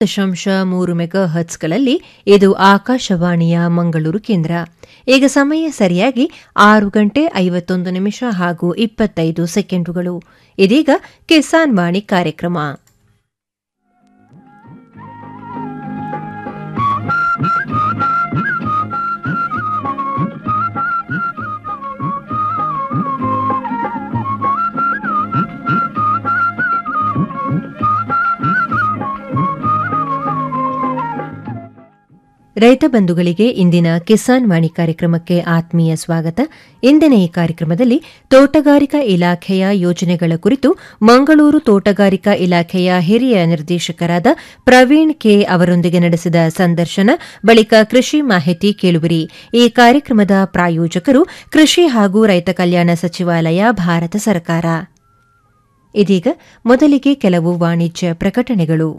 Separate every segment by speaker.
Speaker 1: ದಶಾಂಶ ಮೂರು ಮೆಗಾ ಹರ್ಟ್ಸ್ಗಳಲ್ಲಿ ಇದು ಆಕಾಶವಾಣಿಯ ಮಂಗಳೂರು ಕೇಂದ್ರ ಈಗ ಸಮಯ ಸರಿಯಾಗಿ ಆರು ಗಂಟೆ ಐವತ್ತೊಂದು ನಿಮಿಷ ಹಾಗೂ ಇಪ್ಪತ್ತೈದು ಸೆಕೆಂಡುಗಳು ಇದೀಗ ಕಿಸಾನ್ ವಾಣಿ ಕಾರ್ಯಕ್ರಮ ರೈತ ಬಂಧುಗಳಿಗೆ ಇಂದಿನ ಕಿಸಾನ್ ವಾಣಿ ಕಾರ್ಯಕ್ರಮಕ್ಕೆ ಆತ್ಮೀಯ ಸ್ವಾಗತ ಇಂದಿನ ಈ ಕಾರ್ಯಕ್ರಮದಲ್ಲಿ ತೋಟಗಾರಿಕಾ ಇಲಾಖೆಯ ಯೋಜನೆಗಳ ಕುರಿತು ಮಂಗಳೂರು ತೋಟಗಾರಿಕಾ ಇಲಾಖೆಯ ಹಿರಿಯ ನಿರ್ದೇಶಕರಾದ ಪ್ರವೀಣ್ ಕೆ ಅವರೊಂದಿಗೆ ನಡೆಸಿದ ಸಂದರ್ಶನ ಬಳಿಕ ಕೃಷಿ ಮಾಹಿತಿ ಕೇಳುವಿರಿ ಈ ಕಾರ್ಯಕ್ರಮದ ಪ್ರಾಯೋಜಕರು ಕೃಷಿ ಹಾಗೂ ರೈತ ಕಲ್ಯಾಣ ಸಚಿವಾಲಯ ಭಾರತ ಸರ್ಕಾರ ಇದೀಗ ಮೊದಲಿಗೆ ಕೆಲವು ವಾಣಿಜ್ಯ ಪ್ರಕಟಣೆಗಳು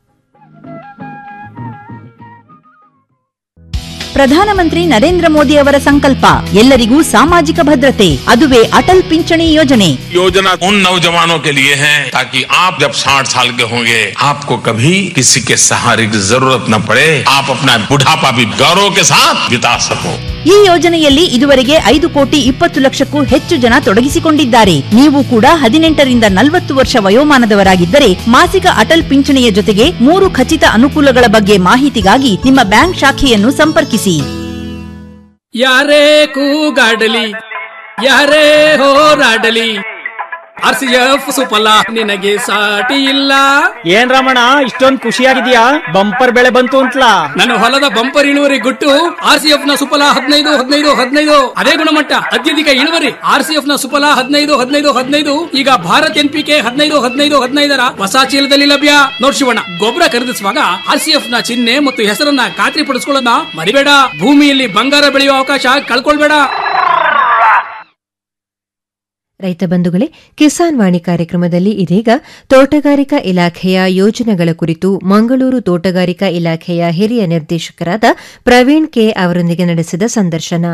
Speaker 2: ಪ್ರಧಾನಮಂತ್ರಿ ನರೇಂದ್ರ ಮೋದಿ ಅವರ ಸಂಕಲ್ಪ ಎಲ್ಲರಿಗೂ ಸಾಮಾಜಿಕ ಭದ್ರತೆ ಅದುವೇ ಅಟಲ್ ಪಿಂಚಣಿ ಯೋಜನೆ
Speaker 3: योजना उन नौजवानों के लिए है ताकि आप जब 60 साल के होंगे आपको कभी किसी के सहारे की जरूरत न पड़े आप अपना बुढ़ापा भी गौरव के साथ बिता सको
Speaker 2: ಈ ಯೋಜನೆಯಲ್ಲಿ ಇದುವರೆಗೆ ಐದು ಕೋಟಿ ಇಪ್ಪತ್ತು ಲಕ್ಷಕ್ಕೂ ಹೆಚ್ಚು ಜನ ತೊಡಗಿಸಿಕೊಂಡಿದ್ದಾರೆ ನೀವು ಕೂಡ ಹದಿನೆಂಟರಿಂದ ನಲವತ್ತು ವರ್ಷ ವಯೋಮಾನದವರಾಗಿದ್ದರೆ ಮಾಸಿಕ ಅಟಲ್ ಪಿಂಚಣಿಯ ಜೊತೆಗೆ ಮೂರು ಖಚಿತ ಅನುಕೂಲಗಳ ಬಗ್ಗೆ ಮಾಹಿತಿಗಾಗಿ ನಿಮ್ಮ ಬ್ಯಾಂಕ್ ಶಾಖೆಯನ್ನು ಸಂಪರ್ಕಿಸಿ
Speaker 4: ಯಾರೇ ಕೂಗಾಡಲಿ ಯಾರೇ ಹೋರಾಡಲಿ ಆರ್ ಸಿ ಎಫ್ ಸುಫಲ ನಿನಗೆ ಸಾಟಿ ಇಲ್ಲ
Speaker 5: ಏನ್ ರಮಣ ಇಷ್ಟೊಂದ್ ಖುಷಿಯಾಗಿದ್ಯಾ ಬಂಪರ್ ಬೆಳೆ ಬಂತು ಅಂತ್ಲಾ
Speaker 4: ನನ್ನ ಹೊಲದ ಬಂಪರ್ ಇಳುವರಿ ಗುಟ್ಟು ಆರ್ ಸಿ ಎಫ್ ನ ಸುಫಲ ಹದಿನೈದು ಹದಿನೈದು ಹದಿನೈದು ಅದೇ ಗುಣಮಟ್ಟ ಅತ್ಯಧಿಕ ಇಳುವರಿ ಆರ್ ಸಿ ಎಫ್ ನ ಸುಫಲ ಹದಿನೈದು ಹದಿನೈದು ಹದಿನೈದು ಈಗ ಭಾರತ್ ಎನ್ ಪಿ ಕೆ ಹದಿನೈದು ಹದಿನೈದು ಹದಿನೈದರ ಹೊಸ ಚೀಲದಲ್ಲಿ ಲಭ್ಯ ನೋಡ್ ಶಿವಣ್ಣ ಗೊಬ್ಬರ ಖರೀದಿಸುವಾಗ ಆರ್ ಸಿ ಎಫ್ ನ ಚಿಹ್ನೆ ಮತ್ತು ಹೆಸರನ್ನ ಖಾತ್ರಿ ಪಡಿಸ್ಕೊಳ್ಳೋದನ್ನ ಮರಿಬೇಡ ಭೂಮಿಯಲ್ಲಿ ಬಂಗಾರ ಬೆಳೆಯುವ ಅವಕಾಶ ಕಳ್ಕೊಳ್ಬೇಡ
Speaker 1: ರೈತ ಬಂಧುಗಳೇ ಕಿಸಾನ್ ವಾಣಿ ಕಾರ್ಯಕ್ರಮದಲ್ಲಿ ಇದೀಗ ತೋಟಗಾರಿಕಾ ಇಲಾಖೆಯ ಯೋಜನೆಗಳ ಕುರಿತು ಮಂಗಳೂರು ತೋಟಗಾರಿಕಾ ಇಲಾಖೆಯ ಹಿರಿಯ ನಿರ್ದೇಶಕರಾದ ಪ್ರವೀಣ್ ಕೆ ಅವರೊಂದಿಗೆ ನಡೆಸಿದ ಸಂದರ್ಶನ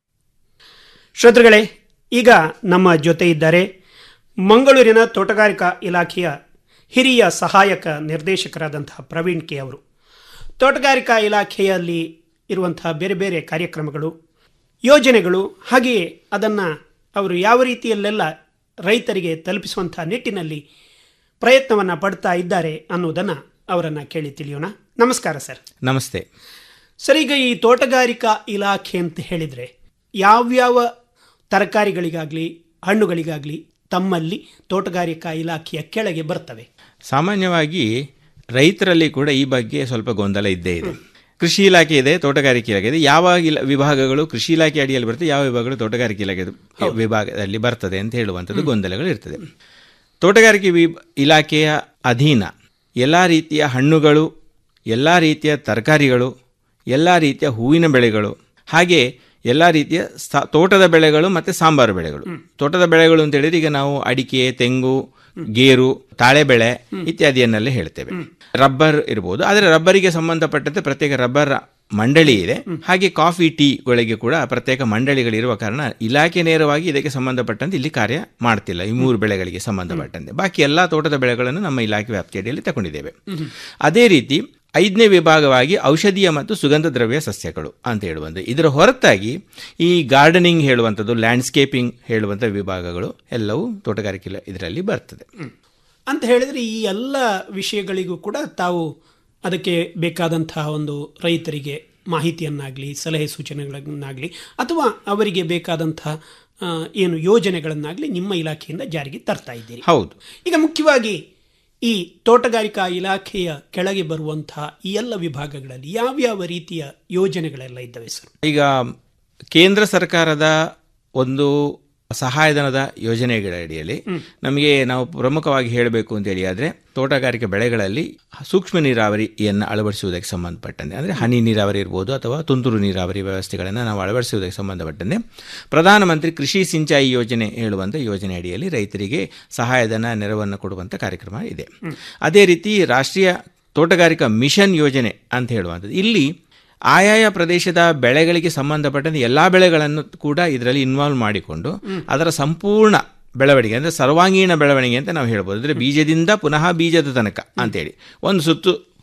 Speaker 6: ಶ್ರೋತೃಗಳೇ ಈಗ ನಮ್ಮ ಜೊತೆ ಇದ್ದಾರೆ ಮಂಗಳೂರಿನ ತೋಟಗಾರಿಕಾ ಇಲಾಖೆಯ ಹಿರಿಯ ಸಹಾಯಕ ನಿರ್ದೇಶಕರಾದಂತಹ ಪ್ರವೀಣ್ ಕೆ ಅವರು ತೋಟಗಾರಿಕಾ ಇಲಾಖೆಯಲ್ಲಿ ಇರುವಂತಹ ಬೇರೆ ಬೇರೆ ಕಾರ್ಯಕ್ರಮಗಳು ಯೋಜನೆಗಳು ಹಾಗೆಯೇ ಅದನ್ನು ಅವರು ಯಾವ ರೀತಿಯಲ್ಲೆಲ್ಲ ರೈತರಿಗೆ ತಲುಪಿಸುವಂಥ ನಿಟ್ಟಿನಲ್ಲಿ ಪ್ರಯತ್ನವನ್ನು ಪಡ್ತಾ ಇದ್ದಾರೆ ಅನ್ನೋದನ್ನು ಅವರನ್ನು ಕೇಳಿ ತಿಳಿಯೋಣ ನಮಸ್ಕಾರ ಸರ್
Speaker 7: ನಮಸ್ತೆ
Speaker 6: ಸರ್ ಈಗ ಈ ತೋಟಗಾರಿಕಾ ಇಲಾಖೆ ಅಂತ ಹೇಳಿದರೆ ಯಾವ್ಯಾವ ತರಕಾರಿಗಳಿಗಾಗಲಿ ಹಣ್ಣುಗಳಿಗಾಗಲಿ ತಮ್ಮಲ್ಲಿ ತೋಟಗಾರಿಕಾ ಇಲಾಖೆಯ ಕೆಳಗೆ ಬರ್ತವೆ
Speaker 7: ಸಾಮಾನ್ಯವಾಗಿ ರೈತರಲ್ಲಿ ಕೂಡ ಈ ಬಗ್ಗೆ ಸ್ವಲ್ಪ ಗೊಂದಲ ಇದ್ದೇ ಇದೆ ಕೃಷಿ ಇಲಾಖೆ ಇದೆ ತೋಟಗಾರಿಕೆ ಇಲಾಖೆ ಇದೆ ಯಾವ ಇಲ ವಿಭಾಗಗಳು ಕೃಷಿ ಇಲಾಖೆ ಅಡಿಯಲ್ಲಿ ಬರ್ತದೆ ಯಾವ ವಿಭಾಗಗಳು ತೋಟಗಾರಿಕೆ ಇಲಾಖೆ ವಿಭಾಗದಲ್ಲಿ ಬರ್ತದೆ ಅಂತ ಹೇಳುವಂಥದ್ದು ಗೊಂದಲಗಳು ಇರ್ತದೆ ತೋಟಗಾರಿಕೆ ವಿ ಇಲಾಖೆಯ ಅಧೀನ ಎಲ್ಲ ರೀತಿಯ ಹಣ್ಣುಗಳು ಎಲ್ಲ ರೀತಿಯ ತರಕಾರಿಗಳು ಎಲ್ಲ ರೀತಿಯ ಹೂವಿನ ಬೆಳೆಗಳು ಹಾಗೆ ಎಲ್ಲ ರೀತಿಯ ಸ- ತೋಟದ ಬೆಳೆಗಳು ಮತ್ತು ಸಾಂಬಾರು ಬೆಳೆಗಳು ತೋಟದ ಬೆಳೆಗಳು ಅಂತ ಹೇಳಿದ್ರೆ ಈಗ ನಾವು ಅಡಿಕೆ ತೆಂಗು ಗೇರು ತಾಳೆ ಬೆಳೆ ಇತ್ಯಾದಿಯನ್ನೆಲ್ಲ ಹೇಳ್ತೇವೆ ರಬ್ಬರ್ ಇರ್ಬೋದು ಆದರೆ ರಬ್ಬರಿಗೆ ಸಂಬಂಧಪಟ್ಟಂತೆ ಪ್ರತ್ಯೇಕ ರಬ್ಬರ್ ಮಂಡಳಿ ಇದೆ ಹಾಗೆ ಕಾಫಿ ಟೀಗಳಿಗೆ ಕೂಡ ಪ್ರತ್ಯೇಕ ಮಂಡಳಿಗಳಿರುವ ಕಾರಣ ಇಲಾಖೆ ನೇರವಾಗಿ ಇದಕ್ಕೆ ಸಂಬಂಧಪಟ್ಟಂತೆ ಇಲ್ಲಿ ಕಾರ್ಯ ಮಾಡ್ತಿಲ್ಲ ಈ ಮೂರು ಬೆಳೆಗಳಿಗೆ ಸಂಬಂಧಪಟ್ಟಂತೆ ಬಾಕಿ ಎಲ್ಲ ತೋಟದ ಬೆಳೆಗಳನ್ನು ನಮ್ಮ ಇಲಾಖೆ ವ್ಯಾಪ್ತಿಯಡಿಯಲ್ಲಿ ತಗೊಂಡಿದ್ದೇವೆ ಅದೇ ರೀತಿ ಐದನೇ ವಿಭಾಗವಾಗಿ ಔಷಧೀಯ ಮತ್ತು ಸುಗಂಧ ದ್ರವ್ಯ ಸಸ್ಯಗಳು ಅಂತ ಹೇಳುವಂಥದ್ದು ಇದರ ಹೊರತಾಗಿ ಈ ಗಾರ್ಡನಿಂಗ್ ಹೇಳುವಂಥದ್ದು ಲ್ಯಾಂಡ್ಸ್ಕೇಪಿಂಗ್ ಹೇಳುವಂಥ ವಿಭಾಗಗಳು ಎಲ್ಲವೂ ತೋಟಗಾರಿಕೆ ಇಲ- ಇದರಲ್ಲಿ ಬರ್ತದೆ
Speaker 6: ಅಂತ ಹೇಳಿದರೆ ಈ ಎಲ್ಲ ವಿಷಯಗಳಿಗೂ ಕೂಡ ತಾವು ಅದಕ್ಕೆ ಬೇಕಾದಂತಹ ಒಂದು ರೈತರಿಗೆ ಮಾಹಿತಿಯನ್ನಾಗಲಿ ಸಲಹೆ ಸೂಚನೆಗಳನ್ನಾಗಲಿ ಅಥವಾ ಅವರಿಗೆ ಬೇಕಾದಂತಹ ಆ, ಏನು ಯೋಜನೆಗಳನ್ನಾಗಲಿ ನಿಮ್ಮ ಇಲಾಖೆಯಿಂದ ಜಾರಿಗೆ ತರ್ತಾ ಇದ್ದೀರಿ
Speaker 7: ಹೌದು
Speaker 6: ಈಗ ಮುಖ್ಯವಾಗಿ ಈ ತೋಟಗಾರಿಕಾ ಇಲಾಖೆಯ ಕೆಳಗೆ ಬರುವಂತಹ ಈ ಎಲ್ಲ ವಿಭಾಗಗಳಲ್ಲಿ ಯಾವ್ಯಾವ ರೀತಿಯ ಯೋಜನೆಗಳೆಲ್ಲ ಇದ್ದಾವೆ ಸರ್
Speaker 7: ಈಗ ಕೇಂದ್ರ ಸರ್ಕಾರದ ಒಂದು ಸಹಾಯಧನದ ಯೋಜನೆಗಳ ಅಡಿಯಲ್ಲಿ ನಮಗೆ ನಾವು ಪ್ರಮುಖವಾಗಿ ಹೇಳಬೇಕು ಅಂತೇಳಿ ಆದರೆ ತೋಟಗಾರಿಕೆ ಬೆಳೆಗಳಲ್ಲಿ ಸೂಕ್ಷ್ಮ ನೀರಾವರಿಯನ್ನು ಅಳವಡಿಸುವುದಕ್ಕೆ ಸಂಬಂಧಪಟ್ಟಂತೆ ಅಂದರೆ ಹನಿ ನೀರಾವರಿ ಇರ್ಬೋದು ಅಥವಾ ತುಂತುರು ನೀರಾವರಿ ವ್ಯವಸ್ಥೆಗಳನ್ನು ನಾವು ಅಳವಡಿಸುವುದಕ್ಕೆ ಸಂಬಂಧಪಟ್ಟಂತೆ ಪ್ರಧಾನಮಂತ್ರಿ ಕೃಷಿ ಸಿಂಚಾಯಿ ಯೋಜನೆ ಹೇಳುವಂಥ ಯೋಜನೆ ಅಡಿಯಲ್ಲಿ ರೈತರಿಗೆ ಸಹಾಯಧನ ನೆರವನ್ನು ಕೊಡುವಂಥ ಕಾರ್ಯಕ್ರಮ ಇದೆ ಅದೇ ರೀತಿ ರಾಷ್ಟ್ರೀಯ ತೋಟಗಾರಿಕಾ ಮಿಷನ್ ಯೋಜನೆ ಅಂತ ಹೇಳುವಂಥದ್ದು ಇಲ್ಲಿ ಆಯಾಯ ಪ್ರದೇಶದ ಬೆಳೆಗಳಿಗೆ ಸಂಬಂಧಪಟ್ಟಂತೆ ಎಲ್ಲ ಬೆಳೆಗಳನ್ನು ಕೂಡ ಇದರಲ್ಲಿ ಇನ್ವಾಲ್ವ್ ಮಾಡಿಕೊಂಡು ಅದರ ಸಂಪೂರ್ಣ ಬೆಳವಣಿಗೆ ಅಂದರೆ ಸರ್ವಾಂಗೀಣ ಬೆಳವಣಿಗೆ ಅಂತ ನಾವು ಹೇಳ್ಬೋದು ಅಂದರೆ ಬೀಜದಿಂದ ಪುನಃ ಬೀಜದ ತನಕ ಅಂತೇಳಿ ಒಂದು ಸುತ್ತು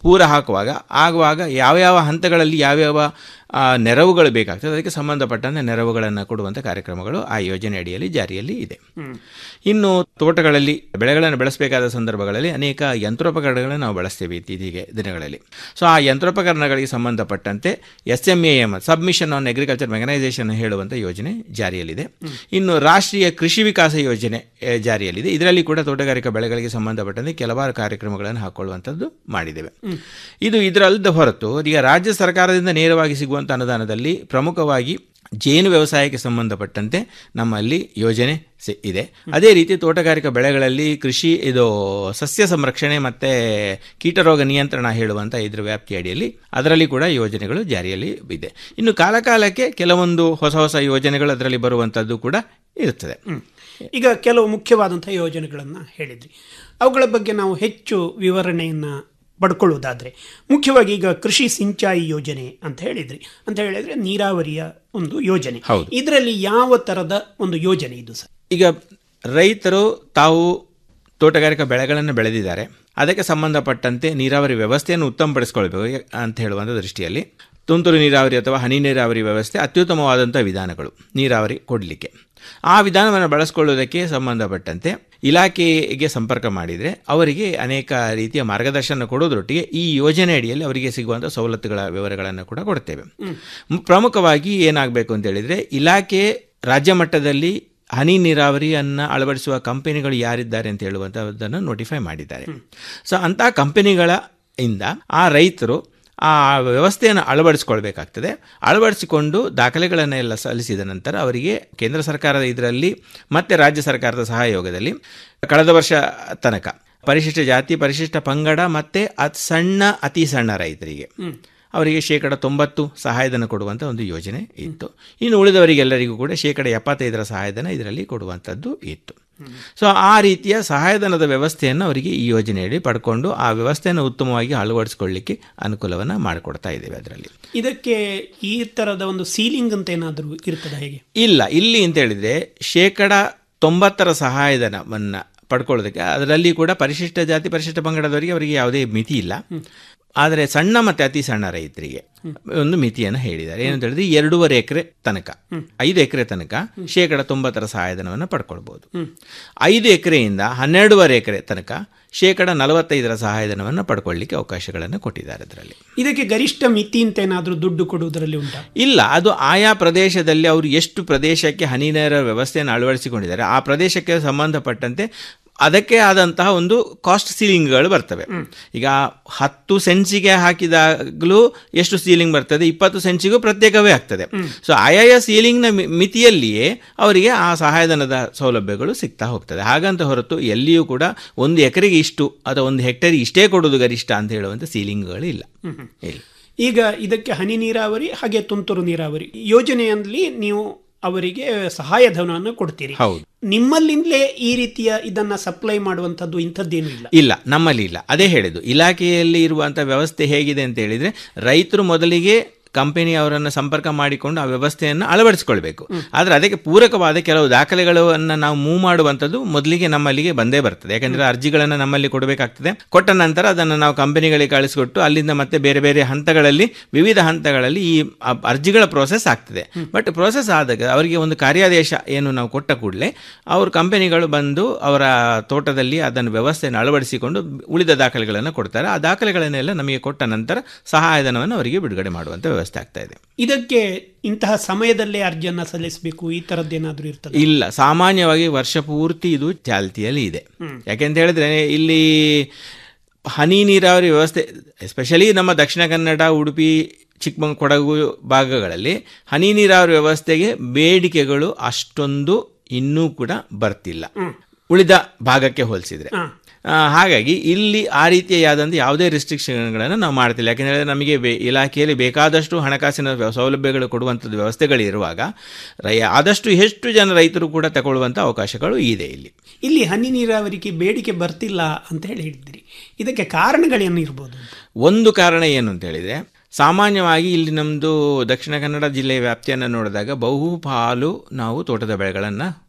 Speaker 7: ಹೂರ ಹಾಕುವಾಗ ಆಗುವಾಗ ಯಾವ್ಯಾವ ಹಂತಗಳಲ್ಲಿ ಯಾವ್ಯಾವ ಆ, ನೆರವುಗಳು ಬೇಕಾಗ್ತದೆ ಅದಕ್ಕೆ ಸಂಬಂಧಪಟ್ಟಂತೆ ನೆರವುಗಳನ್ನು ಕೊಡುವಂಥ ಕಾರ್ಯಕ್ರಮಗಳು ಆ ಯೋಜನೆ ಅಡಿಯಲ್ಲಿ ಜಾರಿಯಲ್ಲಿ ಇದೆ ಇನ್ನು ತೋಟಗಳಲ್ಲಿ ಬೆಳೆಗಳನ್ನು ಬೆಳೆಸಬೇಕಾದ ಸಂದರ್ಭಗಳಲ್ಲಿ ಅನೇಕ ಯಂತ್ರೋಪಕರಣಗಳನ್ನು ನಾವು ಬಳಸ್ತೇವೆ ಇತ್ತೀಚೆಗೆ ದಿನಗಳಲ್ಲಿ ಸೊ ಆ ಯಂತ್ರೋಪಕರಣಗಳಿಗೆ ಸಂಬಂಧಪಟ್ಟಂತೆ S M A M submission on agriculture mechanisation ಹೇಳುವಂಥ ಯೋಜನೆ ಜಾರಿಯಲ್ಲಿದೆ ಇನ್ನು ರಾಷ್ಟ್ರೀಯ ಕೃಷಿ ವಿಕಾಸ ಯೋಜನೆ ಆ, ಜಾರಿಯಲ್ಲಿದೆ ಇದರಲ್ಲಿ ಕೂಡ ತೋಟಗಾರಿಕಾ ಬೆಳೆಗಳಿಗೆ ಸಂಬಂಧಪಟ್ಟಂತೆ ಕೆಲವಾರು ಕಾರ್ಯಕ್ರಮಗಳನ್ನು ಹಾಕೊಳ್ಳುವಂಥದ್ದು ಮಾಡಿದ್ದೇವೆ ಇದು ಇದರಲ್ಲದ ಹೊರತು ಈಗ ರಾಜ್ಯ ಸರ್ಕಾರದಿಂದ ನೇರವಾಗಿ ಸಿಗುವಂಥ ಅನುದಾನದಲ್ಲಿ ಪ್ರಮುಖವಾಗಿ ಜೇನು ವ್ಯವಸಾಯಕ್ಕೆ ಸಂಬಂಧಪಟ್ಟಂತೆ ನಮ್ಮಲ್ಲಿ ಯೋಜನೆ ಸಿ- ಇದೆ ಅದೇ ರೀತಿ ತೋಟಗಾರಿಕಾ ಬೆಳೆಗಳಲ್ಲಿ ಕೃಷಿ ಇದು ಸಸ್ಯ ಸಂರಕ್ಷಣೆ ಮತ್ತು ಕೀಟರೋಗ ನಿಯಂತ್ರಣ ಹೇಳುವಂಥ ಇದ್ರ ವ್ಯಾಪ್ತಿ ಅಡಿಯಲ್ಲಿ ಅದರಲ್ಲಿ ಕೂಡ ಯೋಜನೆಗಳು ಜಾರಿಯಲ್ಲಿ ಇದೆ ಇನ್ನು ಕಾಲಕಾಲಕ್ಕೆ ಕೆಲವೊಂದು ಹೊಸ ಹೊಸ ಯೋಜನೆಗಳು ಅದರಲ್ಲಿ ಬರುವಂಥದ್ದು ಕೂಡ ಇರುತ್ತದೆ
Speaker 6: ಈಗ ಕೆಲವು ಮುಖ್ಯವಾದಂಥ ಯೋಜನೆಗಳನ್ನು ಹೇಳಿದ್ರಿ ಅವುಗಳ ಬಗ್ಗೆ ನಾವು ಹೆಚ್ಚು ವಿವರಣೆಯನ್ನು ಪಡ್ಕೊಳ್ಳೋದಾದರೆ ಮುಖ್ಯವಾಗಿ ಈಗ ಕೃಷಿ ಸಿಂಚಾಯಿ ಯೋಜನೆ ಅಂತ ಹೇಳಿದ್ರಿ ಅಂತ ಹೇಳಿದ್ರೆ ನೀರಾವರಿಯ ಒಂದು ಯೋಜನೆ
Speaker 7: ಹೌದು.
Speaker 6: ಇದರಲ್ಲಿ ಯಾವ ಥರದ ಒಂದು ಯೋಜನೆ ಇದು ಸರ್
Speaker 7: ಈಗ ರೈತರು ತಾವು ತೋಟಗಾರಿಕಾ ಬೆಳೆಗಳನ್ನು ಬೆಳೆದಿದ್ದಾರೆ ಅದಕ್ಕೆ ಸಂಬಂಧಪಟ್ಟಂತೆ ನೀರಾವರಿ ವ್ಯವಸ್ಥೆಯನ್ನು ಉತ್ತಮಪಡಿಸ್ಕೊಳ್ಬೇಕು ಅಂತ ಹೇಳುವಂಥ ದೃಷ್ಟಿಯಲ್ಲಿ ತುಂತುರು ನೀರಾವರಿ ಅಥವಾ ಹನಿ ನೀರಾವರಿ ವ್ಯವಸ್ಥೆ ಅತ್ಯುತ್ತಮವಾದಂಥ ವಿಧಾನಗಳು ನೀರಾವರಿ ಕೊಡಲಿಕ್ಕೆ ಆ ವಿಧಾನವನ್ನು ಬಳಸ್ಕೊಳ್ಳೋದಕ್ಕೆ ಸಂಬಂಧಪಟ್ಟಂತೆ ಇಲಾಖೆಗೆ ಸಂಪರ್ಕ ಮಾಡಿದರೆ ಅವರಿಗೆ ಅನೇಕ ರೀತಿಯ ಮಾರ್ಗದರ್ಶನ ಕೊಡೋದ್ರೊಟ್ಟಿಗೆ ಈ ಯೋಜನೆ ಅಡಿಯಲ್ಲಿ ಅವರಿಗೆ ಸಿಗುವಂಥ ಸವಲತ್ತುಗಳ ವಿವರಗಳನ್ನು ಕೂಡ ಕೊಡ್ತೇವೆ ಮ್- ಪ್ರಮುಖವಾಗಿ ಏನಾಗಬೇಕು ಅಂತ ಹೇಳಿದರೆ ಇಲಾಖೆ ರಾಜ್ಯ ಮಟ್ಟದಲ್ಲಿ ಹನಿ ನೀರಾವರಿಯನ್ನು ಅಳವಡಿಸುವ ಕಂಪನಿಗಳು ಯಾರಿದ್ದಾರೆ ಅಂತ ಹೇಳುವಂಥದ್ದನ್ನು ನೋಟಿಫೈ ಮಾಡಿದ್ದಾರೆ ಸೊ ಅಂಥ ಕಂಪನಿಗಳ ಇಂದ ಆ ರೈತರು ಆ ವ್ಯವಸ್ಥೆಯನ್ನು ಅಳವಡಿಸ್ಕೊಳ್ಬೇಕಾಗ್ತದೆ ಅಳವಡಿಸಿಕೊಂಡು ದಾಖಲೆಗಳನ್ನು ಎಲ್ಲ ಸಲ್ಲಿಸಿದ ನಂತರ ಅವರಿಗೆ ಕೇಂದ್ರ ಸರ್ಕಾರದ ಇದರಲ್ಲಿ ಮತ್ತು ರಾಜ್ಯ ಸರ್ಕಾರದ ಸಹಯೋಗದಲ್ಲಿ ಕಳೆದ ವರ್ಷ ತನಕ ಪರಿಶಿಷ್ಟ ಜಾತಿ ಪರಿಶಿಷ್ಟ ಪಂಗಡ ಮತ್ತು ಅತ್ ಸಣ್ಣ ಅತಿ ಸಣ್ಣ ರೈತರಿಗೆ ಅವರಿಗೆ ಶೇಕಡ ತೊಂಬತ್ತು ಸಹಾಯಧನ ಕೊಡುವಂಥ ಒಂದು ಯೋಜನೆ ಇತ್ತು ಇನ್ನು ಉಳಿದವರಿಗೆಲ್ಲರಿಗೂ ಕೂಡ ಶೇಕಡ ಎಪ್ಪತ್ತೈದರ ಸಹಾಯಧನ ಇದರಲ್ಲಿ ಕೊಡುವಂಥದ್ದು ಇತ್ತು ಸೊ ಆ ರೀತಿಯ ಸಹಾಯಧನದ ವ್ಯವಸ್ಥೆಯನ್ನು ಅವರಿಗೆ ಈ ಯೋಜನೆಯಲ್ಲಿ ಪಡ್ಕೊಂಡು ಆ ವ್ಯವಸ್ಥೆಯನ್ನು ಉತ್ತಮವಾಗಿ ಅಳವಡಿಸ್ಕೊಳ್ಳಿಕ್ಕೆ ಅನುಕೂಲವನ್ನು ಮಾಡಿಕೊಡ್ತಾ ಇದ್ದೇವೆ ಅದರಲ್ಲಿ
Speaker 6: ಇದಕ್ಕೆ ಈ ಥರದ ಒಂದು ಸೀಲಿಂಗ್ ಅಂತ ಏನಾದರೂ ಇರ್ತದೆ ಹೇಗೆ
Speaker 7: ಇಲ್ಲ ಇಲ್ಲಿ ಅಂತ ಹೇಳಿದ್ರೆ ಶೇಕಡ ತೊಂಬತ್ತರ ಸಹಾಯಧನವನ್ನು ಪಡ್ಕೊಳ್ಳೋದಕ್ಕೆ ಅದರಲ್ಲಿ ಕೂಡ ಪರಿಶಿಷ್ಟ ಜಾತಿ ಪರಿಶಿಷ್ಟ ಪಂಗಡದವರಿಗೆ ಅವರಿಗೆ ಯಾವುದೇ ಮಿತಿ ಇಲ್ಲ ಆದರೆ ಸಣ್ಣ ಮತ್ತು ಅತಿ ಸಣ್ಣ ರೈತರಿಗೆ ಒಂದು ಮಿತಿಯನ್ನು ಹೇಳಿದ್ದಾರೆ ಏನಂತ ಹೇಳಿದ್ರೆ ಎರಡೂವರೆ ಎಕರೆ ತನಕ ಐದು ಎಕರೆ ತನಕ ಶೇಕಡ ತೊಂಬತ್ತರ ಸಹಾಯಧನವನ್ನು ಪಡ್ಕೊಳ್ಬೋದು ಐದು ಎಕರೆಯಿಂದ ಹನ್ನೆರಡೂವರೆ ಎಕರೆ ತನಕ ಶೇಕಡ ನಲವತ್ತೈದರ ಸಹಾಯಧನವನ್ನು ಪಡ್ಕೊಳ್ಳಿಕ್ಕೆ ಅವಕಾಶಗಳನ್ನು ಕೊಟ್ಟಿದ್ದಾರೆ ಅದರಲ್ಲಿ
Speaker 6: ಇದಕ್ಕೆ ಗರಿಷ್ಠ ಮಿತಿ ಅಂತ ಏನಾದರೂ ದುಡ್ಡು ಕೊಡುವುದರಲ್ಲಿ ಉಂಟಾ
Speaker 7: ಇಲ್ಲ ಅದು ಆಯಾ ಪ್ರದೇಶದಲ್ಲಿ ಅವರು ಎಷ್ಟು ಪ್ರದೇಶಕ್ಕೆ ಹನಿ ನೀರ ವ್ಯವಸ್ಥೆಯನ್ನು ಅಳವಡಿಸಿಕೊಂಡಿದ್ದಾರೆ ಆ ಪ್ರದೇಶಕ್ಕೆ ಸಂಬಂಧಪಟ್ಟಂತೆ ಅದಕ್ಕೆ ಆದಂತಹ ಒಂದು ಕಾಸ್ಟ್ ಸೀಲಿಂಗ್ಗಳು ಬರ್ತವೆ ಈಗ ಹತ್ತು ಸೆನ್ಸಿಗೆ ಹಾಕಿದಾಗಲೂ ಎಷ್ಟು ಸೀಲಿಂಗ್ ಬರ್ತದೆ ಇಪ್ಪತ್ತು ಸೆನ್ಸಿಗೂ ಪ್ರತ್ಯೇಕವೇ ಆಗ್ತದೆ ಸೊ ಆಯಾಯ ಸೀಲಿಂಗ್ನ ಮಿ- ಮಿತಿಯಲ್ಲಿಯೇ ಅವರಿಗೆ ಆ ಸಹಾಯಧನದ ಸೌಲಭ್ಯಗಳು ಸಿಗ್ತಾ ಹೋಗ್ತದೆ ಹಾಗಂತ ಹೊರತು ಎಲ್ಲಿಯೂ ಕೂಡ ಒಂದು ಎಕರೆಗೆ ಇಷ್ಟು ಅಥವಾ ಒಂದು ಹೆಕ್ಟೇರಿಗೆ ಇಷ್ಟೇ ಕೊಡೋದು ಗರಿಷ್ಠ ಅಂತ ಹೇಳುವಂಥ ಸೀಲಿಂಗ್ಗಳು ಇಲ್ಲ ಇಲ್ಲ
Speaker 6: ಈಗ ಇದಕ್ಕೆ ಹನಿ ನೀರಾವರಿ ಹಾಗೆ ತುಂತುರು ನೀರಾವರಿ ಯೋಜನೆಯಲ್ಲಿ ನೀವು ಅವರಿಗೆ ಸಹಾಯಧನವನ್ನು ಕೊಡ್ತೀರಿ
Speaker 7: ಹೌದು
Speaker 6: ನಿಮ್ಮಲ್ಲಿಂದಲೇ ಈ ರೀತಿಯ ಇದನ್ನ ಸಪ್ಲೈ ಮಾಡುವಂಥದ್ದು ಇಂಥದ್ದೇನೂ ಇಲ್ಲ
Speaker 7: ಇಲ್ಲ ನಮ್ಮಲ್ಲಿ ಇಲ್ಲ ಅದೇ ಹೇಳಿದ್ದು ಇಲಾಖೆಯಲ್ಲಿ ಇರುವಂಥ ವ್ಯವಸ್ಥೆ ಹೇಗಿದೆ ಅಂತ ಹೇಳಿದ್ರೆ ರೈತರು ಮೊದಲಿಗೆ ಕಂಪನಿ ಅವರನ್ನು ಸಂಪರ್ಕ ಮಾಡಿಕೊಂಡು ಆ ವ್ಯವಸ್ಥೆಯನ್ನು ಅಳವಡಿಸಿಕೊಳ್ಬೇಕು ಆದರೆ ಅದಕ್ಕೆ ಪೂರಕವಾದ ಕೆಲವು ದಾಖಲೆಗಳನ್ನು ನಾವು ಮೂವ್ ಮಾಡುವಂಥದ್ದು ಮೊದಲಿಗೆ ನಮ್ಮಲ್ಲಿಗೆ ಬಂದೇ ಬರ್ತದೆ ಯಾಕಂದರೆ ಅರ್ಜಿಗಳನ್ನು ನಮ್ಮಲ್ಲಿ ಕೊಡಬೇಕಾಗ್ತದೆ ಕೊಟ್ಟ ನಂತರ ಅದನ್ನು ನಾವು ಕಂಪನಿಗಳಿಗೆ ಕಳಿಸಿಕೊಟ್ಟು ಅಲ್ಲಿಂದ ಮತ್ತೆ ಬೇರೆ ಬೇರೆ ಹಂತಗಳಲ್ಲಿ ವಿವಿಧ ಹಂತಗಳಲ್ಲಿ ಈ ಅ- ಅರ್ಜಿಗಳ ಪ್ರೋಸೆಸ್ ಆಗ್ತದೆ ಬಟ್ ಪ್ರೋಸೆಸ್ ಆದಾಗ ಅವರಿಗೆ ಒಂದು ಕಾರ್ಯಾದೇಶ ಏನು ನಾವು ಕೊಟ್ಟ ಕೂಡಲೇ ಅವರು ಕಂಪನಿಗಳು ಬಂದು ಅವರ ತೋಟದಲ್ಲಿ ಅದನ್ನು ವ್ಯವಸ್ಥೆಯನ್ನು ಅಳವಡಿಸಿಕೊಂಡು ಉಳಿದ ದಾಖಲೆಗಳನ್ನು ಕೊಡ್ತಾರೆ ಆ ದಾಖಲೆಗಳನ್ನೆಲ್ಲ ನಮಗೆ ಕೊಟ್ಟ ನಂತರ ಸಹಾಯಧನವನ್ನು ಅವರಿಗೆ ಬಿಡುಗಡೆ ಮಾಡುವಂಥ ವ್ಯವಸ್ಥೆ ಆಗ್ತಾ ಇದೆ
Speaker 6: ಇದಕ್ಕೆ ಇಂತಹ ಸಮಯದಲ್ಲೇ ಅರ್ಜಿಯನ್ನ ಸಲ್ಲಿಸಬೇಕು ಈ ತರದ್ದೇನಾದ್ರೂ ಇರ್ತದೆ
Speaker 7: ಇಲ್ಲ ಸಾಮಾನ್ಯವಾಗಿ ವರ್ಷ ಪೂರ್ತಿ ಇದು ಚಾಲ್ತಿಯಲ್ಲಿ ಇದೆ ಯಾಕೆಂತ ಹೇಳಿದ್ರೆ ಇಲ್ಲಿ ಹನಿ ನೀರಾವರಿ ವ್ಯವಸ್ಥೆ ಎಸ್ಪೆಷಲಿ ನಮ್ಮ ದಕ್ಷಿಣ ಕನ್ನಡ ಉಡುಪಿ ಚಿಕ್ಕಮಂಗ್ ಕೊಡಗು ಭಾಗಗಳಲ್ಲಿ ಹನಿ ನೀರಾವರಿ ವ್ಯವಸ್ಥೆಗೆ ಬೇಡಿಕೆಗಳು ಅಷ್ಟೊಂದು ಇನ್ನೂ ಕೂಡ ಬರ್ತಿಲ್ಲ ಉಳಿದ ಭಾಗಕ್ಕೆ ಹೋಲಿಸಿದ್ರೆ ಆ, ಹಾಗಾಗಿ ಇಲ್ಲಿ ಆ ರೀತಿಯಾದಂಥ ಯಾವುದೇ ರಿಸ್ಟ್ರಿಕ್ಷನ್ಗಳನ್ನು ನಾವು ಮಾಡ್ತಿಲ್ಲ ಯಾಕೆಂದರೆ ನಮಗೆ ಬೇ- ಇಲಾಖೆಯಲ್ಲಿ ಬೇಕಾದಷ್ಟು ಹಣಕಾಸಿನ ವ್ಯ- ಸೌಲಭ್ಯಗಳು ಕೊಡುವಂಥದ್ದು ವ್ಯವಸ್ಥೆಗಳಿರುವಾಗ ರೈ ಆದಷ್ಟು ಎಷ್ಟು ಜನ ರೈತರು ಕೂಡ ತಗೊಳ್ಳುವಂಥ ಅವಕಾಶಗಳು ಇದೆ ಇಲ್ಲಿ
Speaker 6: ಇಲ್ಲಿ ಹನಿ ನೀರಾವರಿಗೆ ಬೇಡಿಕೆ ಬರ್ತಿಲ್ಲ ಅಂತ ಹೇಳಿ ಹೇಳಿದ್ರಿ ಇದಕ್ಕೆ ಕಾರಣಗಳೇನು ಇರ್ಬೋದು
Speaker 7: ಒಂದು ಕಾರಣ ಏನು ಅಂತ ಹೇಳಿದರೆ ಸಾಮಾನ್ಯವಾಗಿ ಇಲ್ಲಿ ನಮ್ಮದು ದಕ್ಷಿಣ ಕನ್ನಡ ಜಿಲ್ಲೆಯ ವ್ಯಾಪ್ತಿಯನ್ನು ನೋಡಿದಾಗ ಬಹುಪಾಲು ನಾವು ತೋಟದ ಬೆಳೆಗಳನ್ನು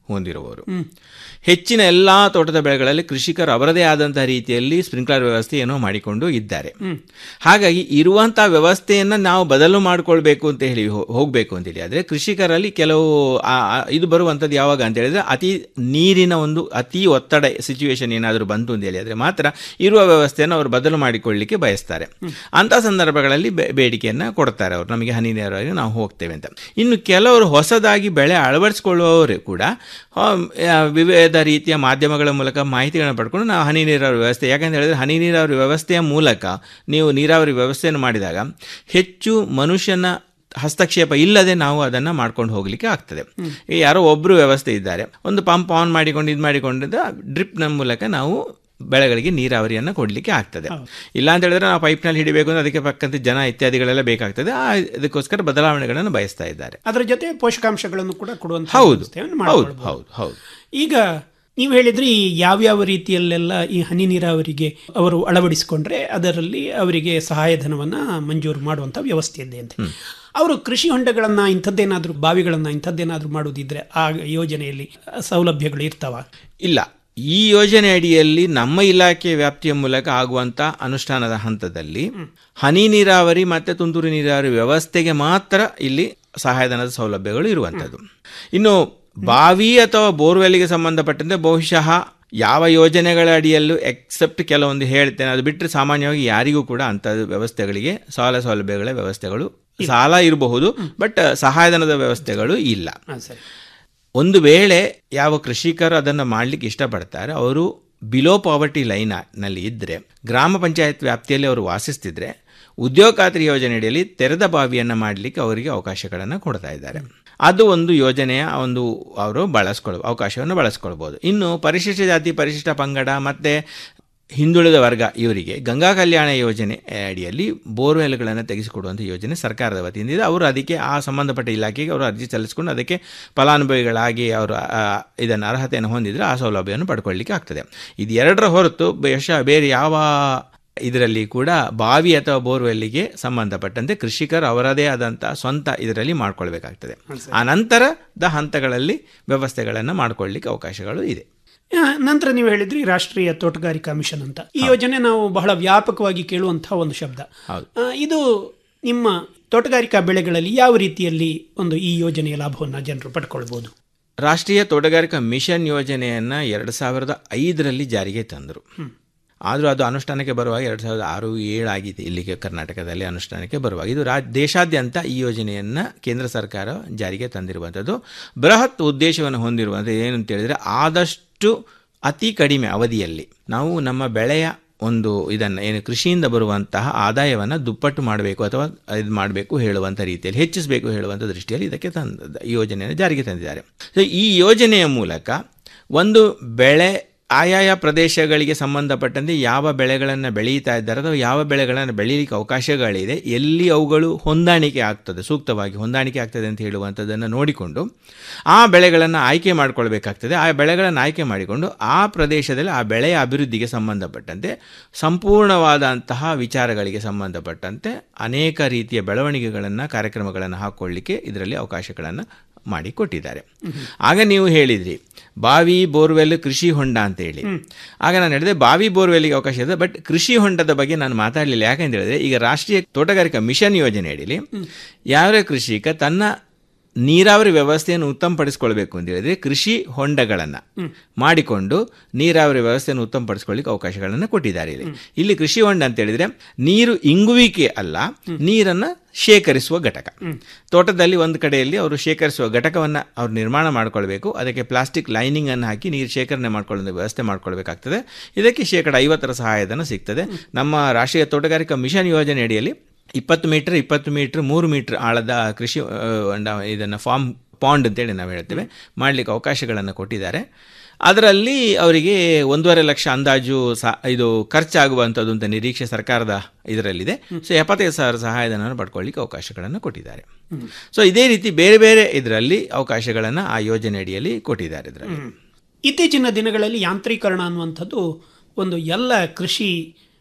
Speaker 7: ಹೊಂದಿರುವವರು ಹೆಚ್ಚಿನ ಎಲ್ಲಾ ತೋಟದ ಬೆಳೆಗಳಲ್ಲಿ ಕೃಷಿಕರು ಅವರದೇ ಆದಂತಹ ರೀತಿಯಲ್ಲಿ ಸ್ಪ್ರಿಂಕ್ಲರ್ ವ್ಯವಸ್ಥೆಯನ್ನು ಮಾಡಿಕೊಂಡು ಇದ್ದಾರೆ ಹಾಗಾಗಿ ಇರುವಂತಹ ವ್ಯವಸ್ಥೆಯನ್ನ ನಾವು ಬದಲು ಮಾಡಿಕೊಳ್ಬೇಕು ಅಂತ ಹೇಳಿ ಹೋ- ಹೋಗ್ಬೇಕು ಅಂತ ಹೇಳಿ ಆದ್ರೆ ಕೃಷಿಕರಲ್ಲಿ ಕೆಲವು ಆ- ಆ- ಇದು ಬರುವಂತದ್ದು ಯಾವಾಗ ಅಂತ ಹೇಳಿದ್ರೆ ಅತಿ ನೀರಿನ ಒಂದು ಅತಿ ಒತ್ತಡ ಸಿಚುವೇಶನ್ ಏನಾದರೂ ಬಂತು ಅಂತ ಹೇಳಿ ಆದ್ರೆ ಮಾತ್ರ ಇರುವ ವ್ಯವಸ್ಥೆಯನ್ನು ಅವರು ಬದಲು ಮಾಡಿಕೊಳ್ಳಿಕ್ಕೆ ಬಯಸ್ತಾರೆ ಅಂತ ಸಂದರ್ಭಗಳಲ್ಲಿ ಬೆ- ಬೇಡಿಕೆಯನ್ನ ಕೊಡ್ತಾರೆ ಅವರು ನಮಗೆ ಹನಿ ನೀರಾವರಿ ನಾವು ಹೋಗ್ತೇವೆ ಅಂತ ಇನ್ನು ಕೆಲವರು ಹೊಸದಾಗಿ ಬೆಳೆ ಅಳವಡಿಸಿಕೊಳ್ಳುವವರು ಕೂಡ ಆ, ಆ, ವಿವಿಧ ರೀತಿಯ ಮಾಧ್ಯಮಗಳ ಮೂಲಕ ಮಾಹಿತಿಗಳನ್ನು ಪಡ್ಕೊಂಡು ನಾವು ಹನಿ ನೀರಾವರಿ ವ್ಯವಸ್ಥೆ ಯಾಕಂತ ಹೇಳಿದ್ರೆ ಹನಿ ನೀರಾವರಿ ವ್ಯವಸ್ಥೆಯ ಮೂಲಕ ನೀವು ನೀರಾವರಿ ವ್ಯವಸ್ಥೆಯನ್ನು ಮಾಡಿದಾಗ ಹೆಚ್ಚು ಮನುಷ್ಯನ ಹಸ್ತಕ್ಷೇಪ ಇಲ್ಲದೆ ನಾವು ಅದನ್ನು ಮಾಡ್ಕೊಂಡು ಹೋಗ್ಲಿಕ್ಕೆ ಆಗ್ತದೆ ಈ ಯಾರೋ ಒಬ್ಬರು ವ್ಯವಸ್ಥೆ ಇದ್ದಾರೆ ಒಂದು ಪಂಪ್ ಆನ್ ಮಾಡಿಕೊಂಡು ಇದು ಮಾಡಿಕೊಂಡಿದ್ದ ಡ್ರಿಪ್ನ ಮೂಲಕ ನಾವು ಬೆಳೆಗಳಿಗೆ ನೀರಾವರಿಯನ್ನು ಕೊಡಲಿಕ್ಕೆ ಆಗ್ತದೆ ಇಲ್ಲ ಅಂತ ಹೇಳಿದ್ರೆ ನಾವು ಪೈಪ್ನಲ್ಲಿ ಹಿಡಿಬೇಕು ಅಂದ್ರೆ ಅದಕ್ಕೆ ಪಕ್ಕಂತೆ ಜನ ಇತ್ಯಾದಿಗಳೆಲ್ಲ ಬೇಕಾಗ್ತದೆ ಆ ಇದಕ್ಕೋಸ್ಕರ ಬದಲಾವಣೆಗಳನ್ನು ಬಯಸ್ತಾ ಇದ್ದಾರೆ
Speaker 6: ಅದರ ಜೊತೆ ಪೋಷಕಾಂಶಗಳನ್ನು ಕೂಡ ಕೊಡುವಂತ
Speaker 7: ಹೌದು
Speaker 6: ವ್ಯವಸ್ಥೆಯನ್ನು
Speaker 7: ಹೌದು
Speaker 6: ಮಾಡ್ಕೊಳ್ಬೋದು.
Speaker 7: ಹೌದು ಹೌದು
Speaker 6: ಈಗ ನೀವು ಹೇಳಿದ್ರಿ ಈ ಯಾವ್ಯಾವ ರೀತಿಯಲ್ಲೆಲ್ಲ ಈ ಹನಿ ನೀರಾವರಿಗೆ ಅವರು ಅಳವಡಿಸಿಕೊಂಡ್ರೆ ಅದರಲ್ಲಿ ಅವರಿಗೆ ಸಹಾಯಧನವನ್ನ ಮಂಜೂರು ಮಾಡುವಂತ ವ್ಯವಸ್ಥೆ ಇದೆ ಅಂತ ಅವರು ಕೃಷಿ ಹೊಂಡಗಳನ್ನ ಇಂಥದ್ದೇನಾದ್ರೂ ಬಾವಿಗಳನ್ನ ಇಂಥದ್ದೇನಾದ್ರೂ ಮಾಡುವುದಿದ್ರೆ ಆ ಯೋಜನೆಯಲ್ಲಿ ಸೌಲಭ್ಯಗಳು ಇರ್ತಾವ
Speaker 7: ಇಲ್ಲ ಈ ಯೋಜನೆ ಅಡಿಯಲ್ಲಿ ನಮ್ಮ ಇಲಾಖೆ ವ್ಯಾಪ್ತಿಯ ಮೂಲಕ ಆಗುವಂತ ಅನುಷ್ಠಾನದ ಹಂತದಲ್ಲಿ ಹನಿ ನೀರಾವರಿ ಮತ್ತೆ ತುಂತುರು ನೀರಾವರಿ ವ್ಯವಸ್ಥೆಗೆ ಮಾತ್ರ ಇಲ್ಲಿ ಸಹಾಯಧನದ ಸೌಲಭ್ಯಗಳು ಇರುವಂತದ್ದು ಇನ್ನು ಬಾವಿ ಅಥವಾ ಬೋರ್ವೆಲ್ಗೆ ಸಂಬಂಧಪಟ್ಟಂತೆ ಬಹುಶಃ ಯಾವ ಯೋಜನೆಗಳ ಅಡಿಯಲ್ಲೂ ಎಕ್ಸೆಪ್ಟ್ ಕೆಲವೊಂದು ಹೇಳ್ತೇನೆ ಅದು ಬಿಟ್ಟರೆ ಸಾಮಾನ್ಯವಾಗಿ ಯಾರಿಗೂ ಕೂಡ ಅಂಥ ವ್ಯವಸ್ಥೆಗಳಿಗೆ ಸಾಲ ಸೌಲಭ್ಯಗಳ ವ್ಯವಸ್ಥೆಗಳು ಸಾಲ ಇರಬಹುದು ಬಟ್ ಸಹಾಯಧನದ ವ್ಯವಸ್ಥೆಗಳು ಇಲ್ಲ
Speaker 6: ಹಾ, ಸರಿ
Speaker 7: ಒಂದು ವೇಳೆ ಯಾವ ಕೃಷಿಕರು ಅದನ್ನು ಮಾಡಲಿಕ್ಕೆ ಇಷ್ಟಪಡ್ತಾರೆ ಅವರು ಬಿಲೋ ಪಾವರ್ಟಿ ಲೈನ್ ನಲ್ಲಿ ಇದ್ದರೆ ಗ್ರಾಮ ಪಂಚಾಯತ್ ವ್ಯಾಪ್ತಿಯಲ್ಲಿ ಅವರು ವಾಸಿಸ್ತಿದ್ರೆ ಉದ್ಯೋಗ ಖಾತ್ರಿ ಯೋಜನೆಯಡಿಯಲ್ಲಿ ತೆರೆದ ಬಾವಿಯನ್ನು ಮಾಡಲಿಕ್ಕೆ ಅವರಿಗೆ ಅವಕಾಶಗಳನ್ನು ಕೊಡ್ತಾ ಇದ್ದಾರೆ ಅದು ಒಂದು ಯೋಜನೆಯ ಒಂದು ಅವರು ಬಳಸ್ಕೊಳ್ಬೋದು ಅವಕಾಶವನ್ನು ಬಳಸ್ಕೊಳ್ಬೋದು ಇನ್ನು ಪರಿಶಿಷ್ಟ ಜಾತಿ ಪರಿಶಿಷ್ಟ ಪಂಗಡ ಮತ್ತು ಹಿಂದುಳಿದ ವರ್ಗ ಇವರಿಗೆ ಗಂಗಾ ಕಲ್ಯಾಣ ಯೋಜನೆ ಅಡಿಯಲ್ಲಿ ಬೋರ್ವೆಲ್ಗಳನ್ನು ತೆಗೆಸಿಕೊಡುವಂಥ ಯೋಜನೆ ಸರ್ಕಾರದ ವತಿಯಿಂದ ಇದೆ ಅವರು ಅದಕ್ಕೆ ಆ ಸಂಬಂಧಪಟ್ಟ ಇಲಾಖೆಗೆ ಅವರು ಅರ್ಜಿ ಸಲ್ಲಿಸಿಕೊಂಡು ಅದಕ್ಕೆ ಫಲಾನುಭವಿಗಳಾಗಿ ಅವರು ಆ, ಇದನ್ನು ಅರ್ಹತೆಯನ್ನು ಹೊಂದಿದರೆ ಆ ಸೌಲಭ್ಯವನ್ನು ಪಡ್ಕೊಳ್ಳಿಕ್ಕೆ ಆಗ್ತದೆ ಇದು ಎರಡರ ಹೊರತು ಬೇಷ ಬೇರೆ ಯಾವ ಇದರಲ್ಲಿ ಕೂಡ ಬಾವಿ ಅಥವಾ ಬೋರ್ವೆಲ್ಗೆ ಸಂಬಂಧಪಟ್ಟಂತೆ ಕೃಷಿಕರು ಅವರದೇ ಆದಂಥ ಸ್ವಂತ ಇದರಲ್ಲಿ ಮಾಡ್ಕೊಳ್ಬೇಕಾಗ್ತದೆ ಆ ನಂತರದ ಹಂತಗಳಲ್ಲಿ ವ್ಯವಸ್ಥೆಗಳನ್ನು ಮಾಡ್ಕೊಳ್ಳಿಕ್ಕೆ ಅವಕಾಶಗಳು ಇದೆ
Speaker 6: ಆ, ನಂತರ ನೀವು ಹೇಳಿದ್ರಿ ರಾಷ್ಟ್ರೀಯ ತೋಟಗಾರಿಕಾ ಮಿಷನ್ ಅಂತ ಈ ಯೋಜನೆ ನಾವು ಬಹಳ ವ್ಯಾಪಕವಾಗಿ ಕೇಳುವಂತಹ ಒಂದು ಶಬ್ದ
Speaker 7: ಹೌದು.
Speaker 6: ಆ, ಇದು ನಿಮ್ಮ ತೋಟಗಾರಿಕಾ ಬೆಳೆಗಳಲ್ಲಿ ಯಾವ ರೀತಿಯಲ್ಲಿ ಒಂದು ಈ ಯೋಜನೆಯ ಲಾಭವನ್ನು ಜನರು ಪಡ್ಕೊಳ್ಬಹುದು
Speaker 7: ರಾಷ್ಟ್ರೀಯ ತೋಟಗಾರಿಕಾ ಮಿಷನ್ ಯೋಜನೆಯನ್ನು ಎರಡು ಸಾವಿರದ ಐದರಲ್ಲಿ ಜಾರಿಗೆ ತಂದರು ಆದರೂ ಅದು ಅನುಷ್ಠಾನಕ್ಕೆ ಬರುವಾಗ ಎರಡು ಸಾವಿರದ ಆರು ಏಳು ಆಗಿದೆ ಇಲ್ಲಿಗೆ ಕರ್ನಾಟಕದಲ್ಲಿ ಅನುಷ್ಠಾನಕ್ಕೆ ಬರುವಾಗ ಇದು ರಾ ದೇಶಾದ್ಯಂತ ಈ ಯೋಜನೆಯನ್ನು ಕೇಂದ್ರ ಸರ್ಕಾರ ಜಾರಿಗೆ ತಂದಿರುವಂಥದ್ದು ಬೃಹತ್ ಉದ್ದೇಶವನ್ನು ಹೊಂದಿರುವಂಥದ್ದು ಏನು ಅಂತ ಹೇಳಿದರೆ ಆದಷ್ಟು ಅತಿ ಕಡಿಮೆ ಅವಧಿಯಲ್ಲಿ ನಾವು ನಮ್ಮ ಬೆಳೆಯ ಒಂದು ಇದನ್ನು ಏನು ಕೃಷಿಯಿಂದ ಬರುವಂತಹ ಆದಾಯವನ್ನು ದುಪ್ಪಟ್ಟು ಮಾಡಬೇಕು ಅಥವಾ ಇದು ಮಾಡಬೇಕು ಹೇಳುವಂಥ ರೀತಿಯಲ್ಲಿ ಹೆಚ್ಚಿಸಬೇಕು ಹೇಳುವಂಥ ದೃಷ್ಟಿಯಲ್ಲಿ ಇದಕ್ಕೆ ತಂದ ಈ ಯೋಜನೆಯನ್ನು ಜಾರಿಗೆ ತಂದಿದ್ದಾರೆ ಸೊ ಈ ಯೋಜನೆಯ ಮೂಲಕ ಒಂದು ಬೆಳೆ ಆಯಾಯ ಪ್ರದೇಶಗಳಿಗೆ ಸಂಬಂಧಪಟ್ಟಂತೆ ಯಾವ ಬೆಳೆಗಳನ್ನು ಬೆಳೀತಾ ಇದ್ದಾರೆ ಅಥವಾ ಯಾವ ಬೆಳೆಗಳನ್ನು ಬೆಳೀಲಿಕ್ಕೆ ಅವಕಾಶಗಳಿದೆ ಎಲ್ಲಿ ಅವುಗಳು ಹೊಂದಾಣಿಕೆ ಆಗ್ತದೆ ಸೂಕ್ತವಾಗಿ ಹೊಂದಾಣಿಕೆ ಆಗ್ತದೆ ಅಂತ ಹೇಳುವಂಥದ್ದನ್ನು ನೋಡಿಕೊಂಡು ಆ ಬೆಳೆಗಳನ್ನು ಆಯ್ಕೆ ಮಾಡಿಕೊಳ್ಬೇಕಾಗ್ತದೆ ಆ ಬೆಳೆಗಳನ್ನು ಆಯ್ಕೆ ಮಾಡಿಕೊಂಡು ಆ ಪ್ರದೇಶದಲ್ಲಿ ಆ ಬೆಳೆಯ ಅಭಿವೃದ್ಧಿಗೆ ಸಂಬಂಧಪಟ್ಟಂತೆ ಸಂಪೂರ್ಣವಾದಂತಹ ವಿಚಾರಗಳಿಗೆ ಸಂಬಂಧಪಟ್ಟಂತೆ ಅನೇಕ ರೀತಿಯ ಬೆಳವಣಿಗೆಗಳನ್ನು ಕಾರ್ಯಕ್ರಮಗಳನ್ನು ಹಾಕ್ಕೊಳ್ಳಿಕ್ಕೆ ಇದರಲ್ಲಿ ಅವಕಾಶಗಳನ್ನು ಮಾಡಿಕೊಟ್ಟಿದ್ದಾರೆ ಆಗ ನೀವು ಹೇಳಿದ್ರಿ ಬಾವಿ ಬೋರ್ವೆಲ್ ಕೃಷಿ ಹೊಂಡ ಅಂತ ಹೇಳಿ ಆಗ ನಾನು ಹೇಳಿದೆ ಬಾವಿ ಬೋರ್ವೆಲ್ಗೆ ಅವಕಾಶ ಇದೆ ಬಟ್ ಕೃಷಿ ಹೊಂಡದ ಬಗ್ಗೆ ನಾನು ಮಾತಾಡಲಿಲ್ಲ ಯಾಕಂತ ಹೇಳಿದ್ರೆ ಈಗ ರಾಷ್ಟ್ರೀಯ ತೋಟಗಾರಿಕಾ ಮಿಷನ್ ಯೋಜನೆ ಅಡಿಯಲ್ಲಿ ಯಾವ್ಯಾವ ಕೃಷಿಕ ತನ್ನ ನೀರಾವರಿ ವ್ಯವಸ್ಥೆಯನ್ನು ಉತ್ತಮಪಡಿಸ್ಕೊಳ್ಬೇಕು ಅಂತ ಹೇಳಿದ್ರೆ ಕೃಷಿ ಹೊಂಡಗಳನ್ನು ಮಾಡಿಕೊಂಡು ನೀರಾವರಿ ವ್ಯವಸ್ಥೆಯನ್ನು ಉತ್ತಮಪಡಿಸ್ಕೊಳ್ಳಿಕ್ಕೆ ಅವಕಾಶಗಳನ್ನು ಕೊಟ್ಟಿದ್ದಾರೆ ಇಲ್ಲಿ ಇಲ್ಲಿ ಕೃಷಿ ಹೊಂಡ ಅಂತ ಹೇಳಿದ್ರೆ ನೀರು ಇಂಗುವಿಕೆ ಅಲ್ಲ ನೀರನ್ನು ಶೇಖರಿಸುವ ಘಟಕ ತೋಟದಲ್ಲಿ ಒಂದು ಕಡೆಯಲ್ಲಿ ಅವರು ಶೇಖರಿಸುವ ಘಟಕವನ್ನು ಅವ್ರು ನಿರ್ಮಾಣ ಮಾಡ್ಕೊಳ್ಬೇಕು ಅದಕ್ಕೆ ಪ್ಲಾಸ್ಟಿಕ್ ಲೈನಿಂಗ್ ಅನ್ನು ಹಾಕಿ ನೀರು ಶೇಖರಣೆ ಮಾಡ್ಕೊಳ್ಳೋ ವ್ಯವಸ್ಥೆ ಮಾಡ್ಕೊಳ್ಬೇಕಾಗ್ತದೆ ಇದಕ್ಕೆ ಶೇಕಡ ಐವತ್ತರ ಸಹಾಯಧನ ಸಿಗ್ತದೆ ನಮ್ಮ ರಾಷ್ಟ್ರೀಯ ತೋಟಗಾರಿಕಾ ಮಿಷನ್ ಯೋಜನೆ ಅಡಿಯಲ್ಲಿ ಇಪ್ಪತ್ತು ಮೀಟರ್ ಇಪ್ಪತ್ತು ಮೀಟರ್ ಮೂರು ಮೀಟರ್ ಆಳದ ಕೃಷಿ ಆ, ಹೊಂಡ ಇದನ್ನು ಫಾರ್ಮ್ ಪಾಂಡ್ ಅಂತೇಳಿ ನಾವು ಹೇಳ್ತೇವೆ ಮಾಡಲಿಕ್ಕೆ ಅವಕಾಶಗಳನ್ನು ಕೊಟ್ಟಿದ್ದಾರೆ ಅದರಲ್ಲಿ ಅವರಿಗೆ ಒಂದೂವರೆ ಲಕ್ಷ ಅಂದಾಜು ಸಹ ಇದು ಖರ್ಚಾಗುವಂಥದ್ದು ಅಂತ ನಿರೀಕ್ಷೆ ಸರ್ಕಾರದ ಇದರಲ್ಲಿದೆ ಸೊ ಎಪ್ಪತ್ತೈದು ಸಾವಿರ ಸಹಾಯಧನವನ್ನು ಪಡ್ಕೊಳ್ಳಿಕ್ಕೆ ಅವಕಾಶಗಳನ್ನು ಕೊಟ್ಟಿದ್ದಾರೆ ಸೊ ಇದೇ ರೀತಿ ಬೇರೆ ಬೇರೆ ಇದರಲ್ಲಿ ಅವಕಾಶಗಳನ್ನು ಆ ಯೋಜನೆ ಅಡಿಯಲ್ಲಿ ಕೊಟ್ಟಿದ್ದಾರೆ ಇದರಲ್ಲಿ
Speaker 6: ಇತ್ತೀಚಿನ ದಿನಗಳಲ್ಲಿ ಯಾಂತ್ರೀಕರಣ ಅನ್ನುವಂಥದ್ದು ಒಂದು ಎಲ್ಲ ಕೃಷಿ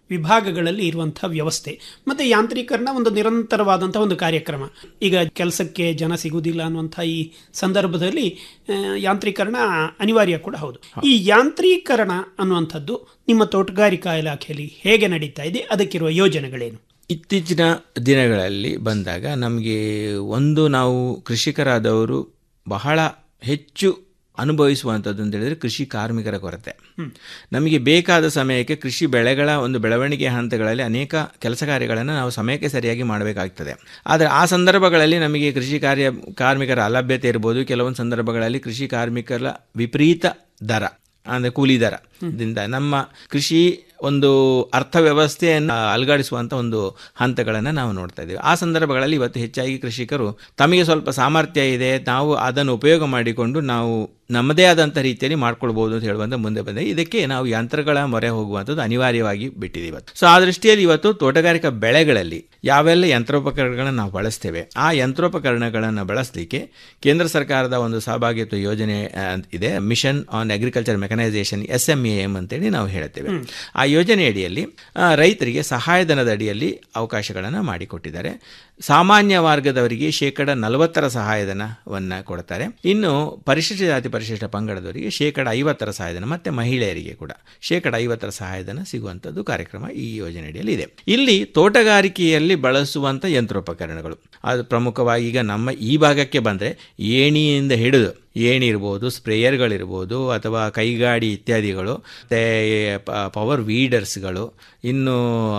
Speaker 6: ವಿಭಾಗಗಳಲ್ಲಿ ಇರುವಂತಹ ವ್ಯವಸ್ಥೆ ಮತ್ತೆ ಯಾಂತ್ರೀಕರಣ ಒಂದು ನಿರಂತರವಾದಂತಹ ಒಂದು ಕಾರ್ಯಕ್ರಮ ಈಗ ಕೆಲಸಕ್ಕೆ ಜನ ಸಿಗುವುದಿಲ್ಲ ಅನ್ನುವಂಥ ಈ ಸಂದರ್ಭದಲ್ಲಿ ಆ, ಯಾಂತ್ರೀಕರಣ ಅನಿವಾರ್ಯ ಕೂಡ ಹೌದು ಈ ಯಾಂತ್ರೀಕರಣ ಅನ್ನುವಂಥದ್ದು ನಿಮ್ಮ ತೋಟಗಾರಿಕಾ ಇಲಾಖೆಯಲ್ಲಿ ಹೇಗೆ ನಡೀತಾ ಇದೆ ಅದಕ್ಕಿರುವ ಯೋಜನೆಗಳೇನು
Speaker 7: ಇತ್ತೀಚಿನ ದಿನಗಳಲ್ಲಿ ಬಂದಾಗ ನಮಗೆ ಒಂದು ನಾವು ಕೃಷಿಕರಾದವರು ಬಹಳ ಹೆಚ್ಚು ಅನುಭವಿಸುವಂಥದ್ದು ಅಂತ ಹೇಳಿದ್ರೆ ಕೃಷಿ ಕಾರ್ಮಿಕರ ಕೊರತೆ ನಮಗೆ ಬೇಕಾದ ಸಮಯಕ್ಕೆ ಕೃಷಿ ಬೆಳೆಗಳ ಒಂದು ಬೆಳವಣಿಗೆ ಹಂತಗಳಲ್ಲಿ ಅನೇಕ ಕೆಲಸ ಕಾರ್ಯಗಳನ್ನು ನಾವು ಸಮಯಕ್ಕೆ ಸರಿಯಾಗಿ ಮಾಡಬೇಕಾಗ್ತದೆ ಆದರೆ ಆ ಸಂದರ್ಭಗಳಲ್ಲಿ ನಮಗೆ ಕೃಷಿ ಕಾರ್ಯ ಕಾರ್ಮಿಕರ ಅಲಭ್ಯತೆ ಇರ್ಬೋದು ಕೆಲವೊಂದು ಸಂದರ್ಭಗಳಲ್ಲಿ ಕೃಷಿ ಕಾರ್ಮಿಕರ ವಿಪರೀತ ದರ ಅಂದರೆ ಕೂಲಿ ದರದಿಂದ ನಮ್ಮ ಕೃಷಿ ಒಂದು ಅರ್ಥವ್ಯವಸ್ಥೆಯನ್ನು ಅಲುಗಾಡಿಸುವಂಥ ಒಂದು ಹಂತಗಳನ್ನು ನಾವು ನೋಡ್ತಾ ಇದ್ದೀವಿ ಆ ಸಂದರ್ಭಗಳಲ್ಲಿ ಇವತ್ತು ಹೆಚ್ಚಾಗಿ ಕೃಷಿಕರು ತಮಗೆ ಸ್ವಲ್ಪ ಸಾಮರ್ಥ್ಯ ಇದೆ ನಾವು ಅದನ್ನು ಉಪಯೋಗ ಮಾಡಿಕೊಂಡು ನಾವು ನಮ್ಮದೇ ಆದಂಥ ರೀತಿಯಲ್ಲಿ ಮಾಡ್ಕೊಳ್ಬೋದು ಅಂತ ಹೇಳುವಂಥ ಮುಂದೆ ಬಂದೆ ಇದಕ್ಕೆ ನಾವು ಯಂತ್ರಗಳ ಮೊರೆ ಹೋಗುವಂಥದ್ದು ಅನಿವಾರ್ಯವಾಗಿ ಬಿಟ್ಟಿದೆ ಇವತ್ತು ಸೊ ಆ ದೃಷ್ಟಿಯಲ್ಲಿ ಇವತ್ತು ತೋಟಗಾರಿಕಾ ಬೆಳೆಗಳಲ್ಲಿ ಯಾವೆಲ್ಲ ಯಂತ್ರೋಪಕರಣಗಳನ್ನು ನಾವು ಬಳಸ್ತೇವೆ ಆ ಯಂತ್ರೋಪಕರಣಗಳನ್ನು ಬಳಸಲಿಕ್ಕೆ ಕೇಂದ್ರ ಸರ್ಕಾರದ ಒಂದು ಸಹಭಾಗಿತ್ವ ಯೋಜನೆ ಆ, ಇದೆ mission on agriculture mechanisation S M A M ಅಂತೇಳಿ ನಾವು ಹೇಳ್ತೇವೆ ಆ ಯೋಜನೆ ಅಡಿಯಲ್ಲಿ ಆ, ರೈತರಿಗೆ ಸಹಾಯಧನದ ಅಡಿಯಲ್ಲಿ ಅವಕಾಶಗಳನ್ನು ಮಾಡಿಕೊಟ್ಟಿದ್ದಾರೆ ಸಾಮಾನ್ಯ ವರ್ಗದವರಿಗೆ ಶೇಕಡ ನಲವತ್ತರ ಸಹಾಯಧನವನ್ನು ಕೊಡ್ತಾರೆ ಇನ್ನು ಪರಿಶಿಷ್ಟ ಜಾತಿ ಪರಿಶಿಷ್ಟ ಪಂಗಡದವರಿಗೆ ಶೇಕಡ ಐವತ್ತರ ಸಹಾಯಧನ ಮತ್ತು ಮಹಿಳೆಯರಿಗೆ ಕೂಡ ಶೇಕಡ ಐವತ್ತರ ಸಹಾಯಧನ ಸಿಗುವಂಥದ್ದು ಕಾರ್ಯಕ್ರಮ ಈ ಯೋಜನೆ ಅಡಿಯಲ್ಲಿ ಇದೆ ಇಲ್ಲಿ ತೋಟಗಾರಿಕೆಯಲ್ಲಿ ಬಳಸುವಂಥ ಯಂತ್ರೋಪಕರಣಗಳು ಅದು ಪ್ರಮುಖವಾಗಿ ಈಗ ನಮ್ಮ ಈ ಭಾಗಕ್ಕೆ ಬಂದರೆ ಏಣಿಯಿಂದ ಹಿಡಿದು ಏಣಿ ಇರ್ಬೋದು ಸ್ಪ್ರೇಯರ್ಗಳಿರ್ಬೋದು ಅಥವಾ ಕೈಗಾಡಿ ಇತ್ಯಾದಿಗಳು ಮತ್ತು ಪವರ್ ವೀಡರ್ಸ್ಗಳು ಇನ್ನು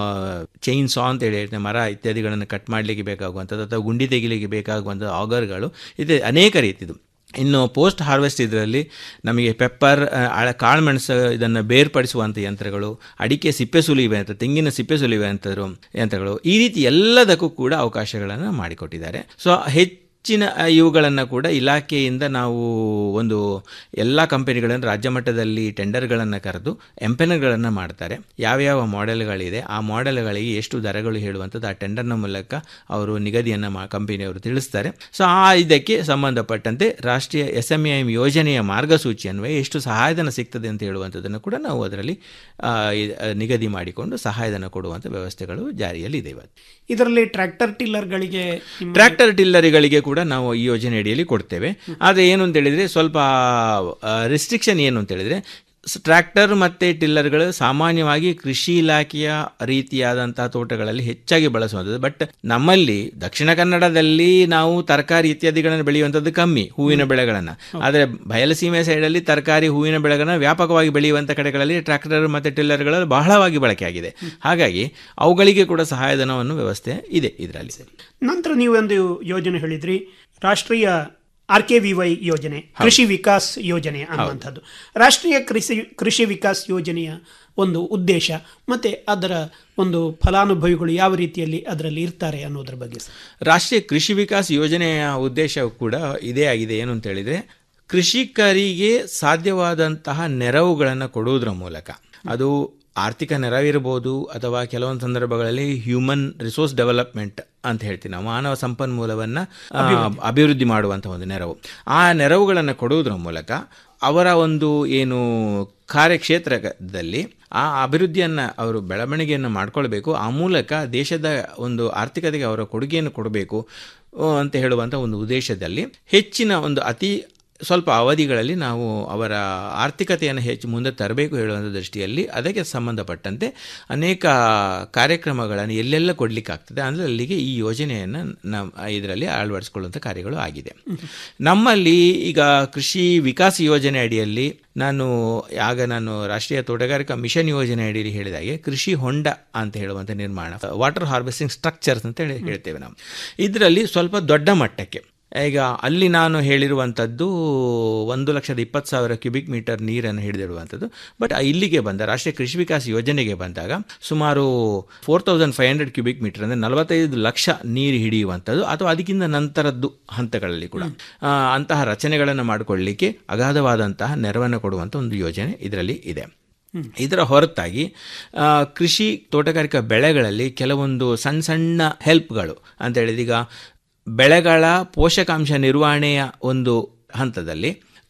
Speaker 7: ಚೈನ್ ಸಾ ಅಂತ ಹೇಳಿ ಹೇಳ್ತೇವೆ, ಮರ ಇತ್ಯಾದಿಗಳನ್ನು ಕಟ್ ಮಾಡಲಿಕ್ಕೆ ಬೇಕಾಗುವಂಥದ್ದು ಅಥವಾ ಗುಂಡಿ ತೆಗಿಲಿಕ್ಕೆ ಬೇಕಾಗುವಂಥ ಆಗರ್ಗಳು ಇದೆ ಅನೇಕ ರೀತಿದು ಇನ್ನು ಪೋಸ್ಟ್ ಹಾರ್ವೆಸ್ಟ್ ಇದರಲ್ಲಿ ನಮಗೆ ಪೆಪ್ಪರ್ ಅಳ ಕಾಳುಮೆಣಸು ಇದನ್ನು ಬೇರ್ಪಡಿಸುವಂಥ ಯಂತ್ರಗಳು ಅಡಿಕೆ ಸಿಪ್ಪೆ ಸುಲಿಯುವ ಯಂತ್ರ ತೆಂಗಿನ ಸಿಪ್ಪೆ ಸುಲಿಯುವ ಯಂತ್ರರು ಯಂತ್ರಗಳು ಈ ರೀತಿ ಎಲ್ಲದಕ್ಕೂ ಕೂಡ ಅವಕಾಶಗಳನ್ನು ಮಾಡಿಕೊಟ್ಟಿದ್ದಾರೆ ಸೊ ಹೆಚ್ಚು ಹೆಚ್ಚಿನ ಇವುಗಳನ್ನು ಕೂಡ ಇಲಾಖೆಯಿಂದ ನಾವು ಒಂದು ಎಲ್ಲ ಕಂಪನಿಗಳನ್ನು ರಾಜ್ಯ ಮಟ್ಟದಲ್ಲಿ ಟೆಂಡರ್ಗಳನ್ನು ಕರೆದು ಎಂಪೆನರ್ಗಳನ್ನು ಮಾಡ್ತಾರೆ ಯಾವ್ಯಾವ ಮಾಡೆಲ್ಗಳಿದೆ ಆ ಮಾಡೆಲ್ಗಳಿಗೆ ಎಷ್ಟು ದರಗಳು ಹೇಳುವಂಥದ್ದು ಆ ಟೆಂಡರ್ನ ಮೂಲಕ ಅವರು ನಿಗದಿಯನ್ನು ಮಾ ಕಂಪನಿಯವರು ತಿಳಿಸ್ತಾರೆ ಸೊ ಆ ಇದಕ್ಕೆ ಸಂಬಂಧಪಟ್ಟಂತೆ ರಾಷ್ಟ್ರೀಯ ಎಸ್ ಎಂ ಎಂ ಯೋಜನೆಯ ಮಾರ್ಗಸೂಚಿ ಅನ್ವಯ ಎಷ್ಟು ಸಹಾಯಧನ ಸಿಗ್ತದೆ ಅಂತ ಹೇಳುವಂಥದ್ದನ್ನು ಕೂಡ ನಾವು ಅದರಲ್ಲಿ ಆ, ಇ- ಆ, ನಿಗದಿ ಮಾಡಿಕೊಂಡು ಸಹಾಯಧನ ಕೊಡುವಂಥ ವ್ಯವಸ್ಥೆಗಳು ಜಾರಿಯಲ್ಲಿ ಇದೆ ಇವತ್ತು
Speaker 6: ಇದರಲ್ಲಿ ಟ್ರ್ಯಾಕ್ಟರ್ ಟಿಲ್ಲರ್ಗಳಿಗೆ ನಿಮ್ಮ-
Speaker 7: ಟ್ರ್ಯಾಕ್ಟರ್ ಟಿಲ್ಲರಿಗಳಿಗೆ ಕೂಡ ನಾವು ಈ ಯೋಜನೆ ಅಡಿಯಲ್ಲಿ ಕೊಡ್ತೇವೆ ಆದರೆ ಏನು ಅಂತ ಹೇಳಿದ್ರೆ ಸ್ವಲ್ಪ ರಿಸ್ಟ್ರಿಕ್ಷನ್ ಏನು ಅಂತ ಹೇಳಿದ್ರೆ ಸ್- ಟ್ರ್ಯಾಕ್ಟರ್ ಮತ್ತು ಟಿಲ್ಲರ್ಗಳು ಸಾಮಾನ್ಯವಾಗಿ ಕೃಷಿ ಇಲಾಖೆಯ ರೀತಿಯಾದಂತಹ ತೋಟಗಳಲ್ಲಿ ಹೆಚ್ಚಾಗಿ ಬಳಸುವಂಥದ್ದು ಬಟ್ ನಮ್ಮಲ್ಲಿ ದಕ್ಷಿಣ ಕನ್ನಡದಲ್ಲಿ ನಾವು ತರಕಾರಿ ಇತ್ಯಾದಿಗಳನ್ನು ಬೆಳೆಯುವಂಥದ್ದು ಕಮ್ಮಿ ಹೂವಿನ ಬೆಳೆಗಳನ್ನು ಆದರೆ ಬಯಲಸೀಮೆ ಸೈಡಲ್ಲಿ ತರಕಾರಿ ಹೂವಿನ ಬೆಳೆಗಳನ್ನು ವ್ಯಾಪಕವಾಗಿ ಬೆಳೆಯುವಂಥ ಕಡೆಗಳಲ್ಲಿ ಟ್ರ್ಯಾಕ್ಟರ್ ಮತ್ತು ಟಿಲ್ಲರ್ಗಳು ಬಹಳವಾಗಿ ಬಳಕೆಯಾಗಿದೆ ಹಾಗಾಗಿ ಅವುಗಳಿಗೆ ಕೂಡ ಸಹಾಯಧನವನ್ನು ವ್ಯವಸ್ಥೆ ಇದೆ ಇದರಲ್ಲಿ
Speaker 6: ನಂತರ ನೀವೊಂದು ಯೋಜನೆ ಹೇಳಿದ್ರಿ ರಾಷ್ಟ್ರೀಯ ಆರ್ ಕೆ ವಿ ವೈ ಯೋಜನೆ ಕೃಷಿ ವಿಕಾಸ್ ಯೋಜನೆ ಅನ್ನುವಂಥದ್ದು ರಾಷ್ಟ್ರೀಯ ಕೃಷಿ ಕೃಷಿ ವಿಕಾಸ್ ಯೋಜನೆಯ ಒಂದು ಉದ್ದೇಶ ಮತ್ತೆ ಅದರ ಒಂದು ಫಲಾನುಭವಿಗಳು ಯಾವ ರೀತಿಯಲ್ಲಿ ಅದರಲ್ಲಿ ಇರ್ತಾರೆ ಅನ್ನೋದ್ರ ಬಗ್ಗೆ ಸರ್.
Speaker 7: ರಾಷ್ಟ್ರೀಯ ಕೃಷಿ ವಿಕಾಸ್ ಯೋಜನೆಯ ಉದ್ದೇಶ ಕೂಡ ಇದೇ ಆಗಿದೆ ಏನು ಅಂತ ಹೇಳಿದ್ರೆ ಕೃಷಿಕರಿಗೆ ಸಾಧ್ಯವಾದಂತಹ ನೆರವುಗಳನ್ನು ಕೊಡುವುದರ ಮೂಲಕ ಅದು ಆರ್ಥಿಕ ನೆರವಿರ್ಬೋದು ಅಥವಾ ಕೆಲವೊಂದು ಸಂದರ್ಭಗಳಲ್ಲಿ ಹ್ಯೂಮನ್ ರಿಸೋರ್ಸ್ ಡೆವಲಪ್ಮೆಂಟ್ ಅಂತ ಹೇಳ್ತೀವಿ ನಾವು ಮಾನವ ಸಂಪನ್ಮೂಲವನ್ನು ಅಭಿವೃದ್ಧಿ ಮಾಡುವಂಥ ಒಂದು ನೆರವು ಆ ನೆರವುಗಳನ್ನು ಕೊಡುವುದರ ಮೂಲಕ ಅವರ ಒಂದು ಏನು ಕಾರ್ಯಕ್ಷೇತ್ರದಲ್ಲಿ ಆ ಅಭಿವೃದ್ಧಿಯನ್ನು ಅವರು ಬೆಳವಣಿಗೆಯನ್ನು ಮಾಡಿಕೊಳ್ಬೇಕು ಆ ಮೂಲಕ ದೇಶದ ಒಂದು ಆರ್ಥಿಕತೆಗೆ ಅವರ ಕೊಡುಗೆಯನ್ನು ಕೊಡಬೇಕು ಆ, ಅಂತ ಹೇಳುವಂಥ ಒಂದು ಉದ್ದೇಶದಲ್ಲಿ ಹೆಚ್ಚಿನ ಒಂದು ಅತಿ ಸ್ವಲ್ಪ ಅವಧಿಗಳಲ್ಲಿ ನಾವು ಅವರ ಆರ್ಥಿಕತೆಯನ್ನು ಹೆಚ್ಚು ಮುಂದೆ ತರಬೇಕು ಹೇಳುವಂಥ ದೃಷ್ಟಿಯಲ್ಲಿ ಅದಕ್ಕೆ ಸಂಬಂಧಪಟ್ಟಂತೆ ಅನೇಕ ಕಾರ್ಯಕ್ರಮಗಳನ್ನು ಎಲ್ಲೆಲ್ಲ ಕೊಡಲಿಕ್ಕಾಗ್ತದೆ ಅಂದರೆ ಅಲ್ಲಿಗೆ ಈ ಯೋಜನೆಯನ್ನು ನಮ್ಮ ಇದರಲ್ಲಿ ಅಳವಡಿಸ್ಕೊಳ್ಳುವಂಥ ಕಾರ್ಯಗಳು ಆಗಿದೆ ನಮ್ಮಲ್ಲಿ ಈಗ ಕೃಷಿ ವಿಕಾಸ ಯೋಜನೆ ಅಡಿಯಲ್ಲಿ ನಾನು ಆಗ ನಾನು ರಾಷ್ಟ್ರೀಯ ತೋಟಗಾರಿಕಾ ಮಿಷನ್ ಯೋಜನೆ ಅಡಿಯಲ್ಲಿ ಹೇಳಿದಾಗೆ ಕೃಷಿ ಹೊಂಡ ಅಂತ ಹೇಳುವಂಥ ನಿರ್ಮಾಣ ವಾಟರ್ ಹಾರ್ವೆಸ್ಟಿಂಗ್ ಸ್ಟ್ರಕ್ಚರ್ಸ್ ಅಂತ ಹೇಳಿ ಹೇಳ್ತೇವೆ ನಾವು ಇದರಲ್ಲಿ ಸ್ವಲ್ಪ ದೊಡ್ಡ ಮಟ್ಟಕ್ಕೆ ಈಗ ಅಲ್ಲಿ ನಾನು ಹೇಳಿರುವಂಥದ್ದು ಒಂದು ಲಕ್ಷದ ಇಪ್ಪತ್ತು ಸಾವಿರ ಕ್ಯೂಬಿಕ್ ಮೀಟರ್ ನೀರನ್ನು ಹಿಡಿದಿಡುವಂಥದ್ದು ಬಟ್ ಇಲ್ಲಿಗೆ ಬಂದ ರಾಷ್ಟ್ರೀಯ ಕೃಷಿ ವಿಕಾಸ ಯೋಜನೆಗೆ ಬಂದಾಗ ಸುಮಾರು four thousand five hundred cubic metre ಅಂದರೆ ನಲವತ್ತೈದು ಲಕ್ಷ ನೀರು ಹಿಡಿಯುವಂಥದ್ದು ಅಥವಾ ಅದಕ್ಕಿಂತ ನಂತರದ್ದು ಹಂತಗಳಲ್ಲಿ ಕೂಡ ಆ, ಅಂತಹ ರಚನೆಗಳನ್ನು ಮಾಡಿಕೊಳ್ಳಲಿಕ್ಕೆ ಅಗಾಧವಾದಂತಹ ನೆರವನ್ನು ಕೊಡುವಂಥ ಒಂದು ಯೋಜನೆ ಇದರಲ್ಲಿ ಇದೆ ಇದರ ಹೊರತಾಗಿ ಆ, ಕೃಷಿ ತೋಟಗಾರಿಕಾ ಬೆಳೆಗಳಲ್ಲಿ ಕೆಲವೊಂದು ಸಣ್ಣ ಸಣ್ಣ ಹೆಲ್ಪ್ಗಳು ಅಂತ ಹೇಳಿದ್ರೆ ಈಗ ಬೆಳೆಗಳ ಪೋಷಕಾಂಶ ನಿರ್ವಹಣೆಯ ಒಂದು ಹಂತದಲ್ಲಿ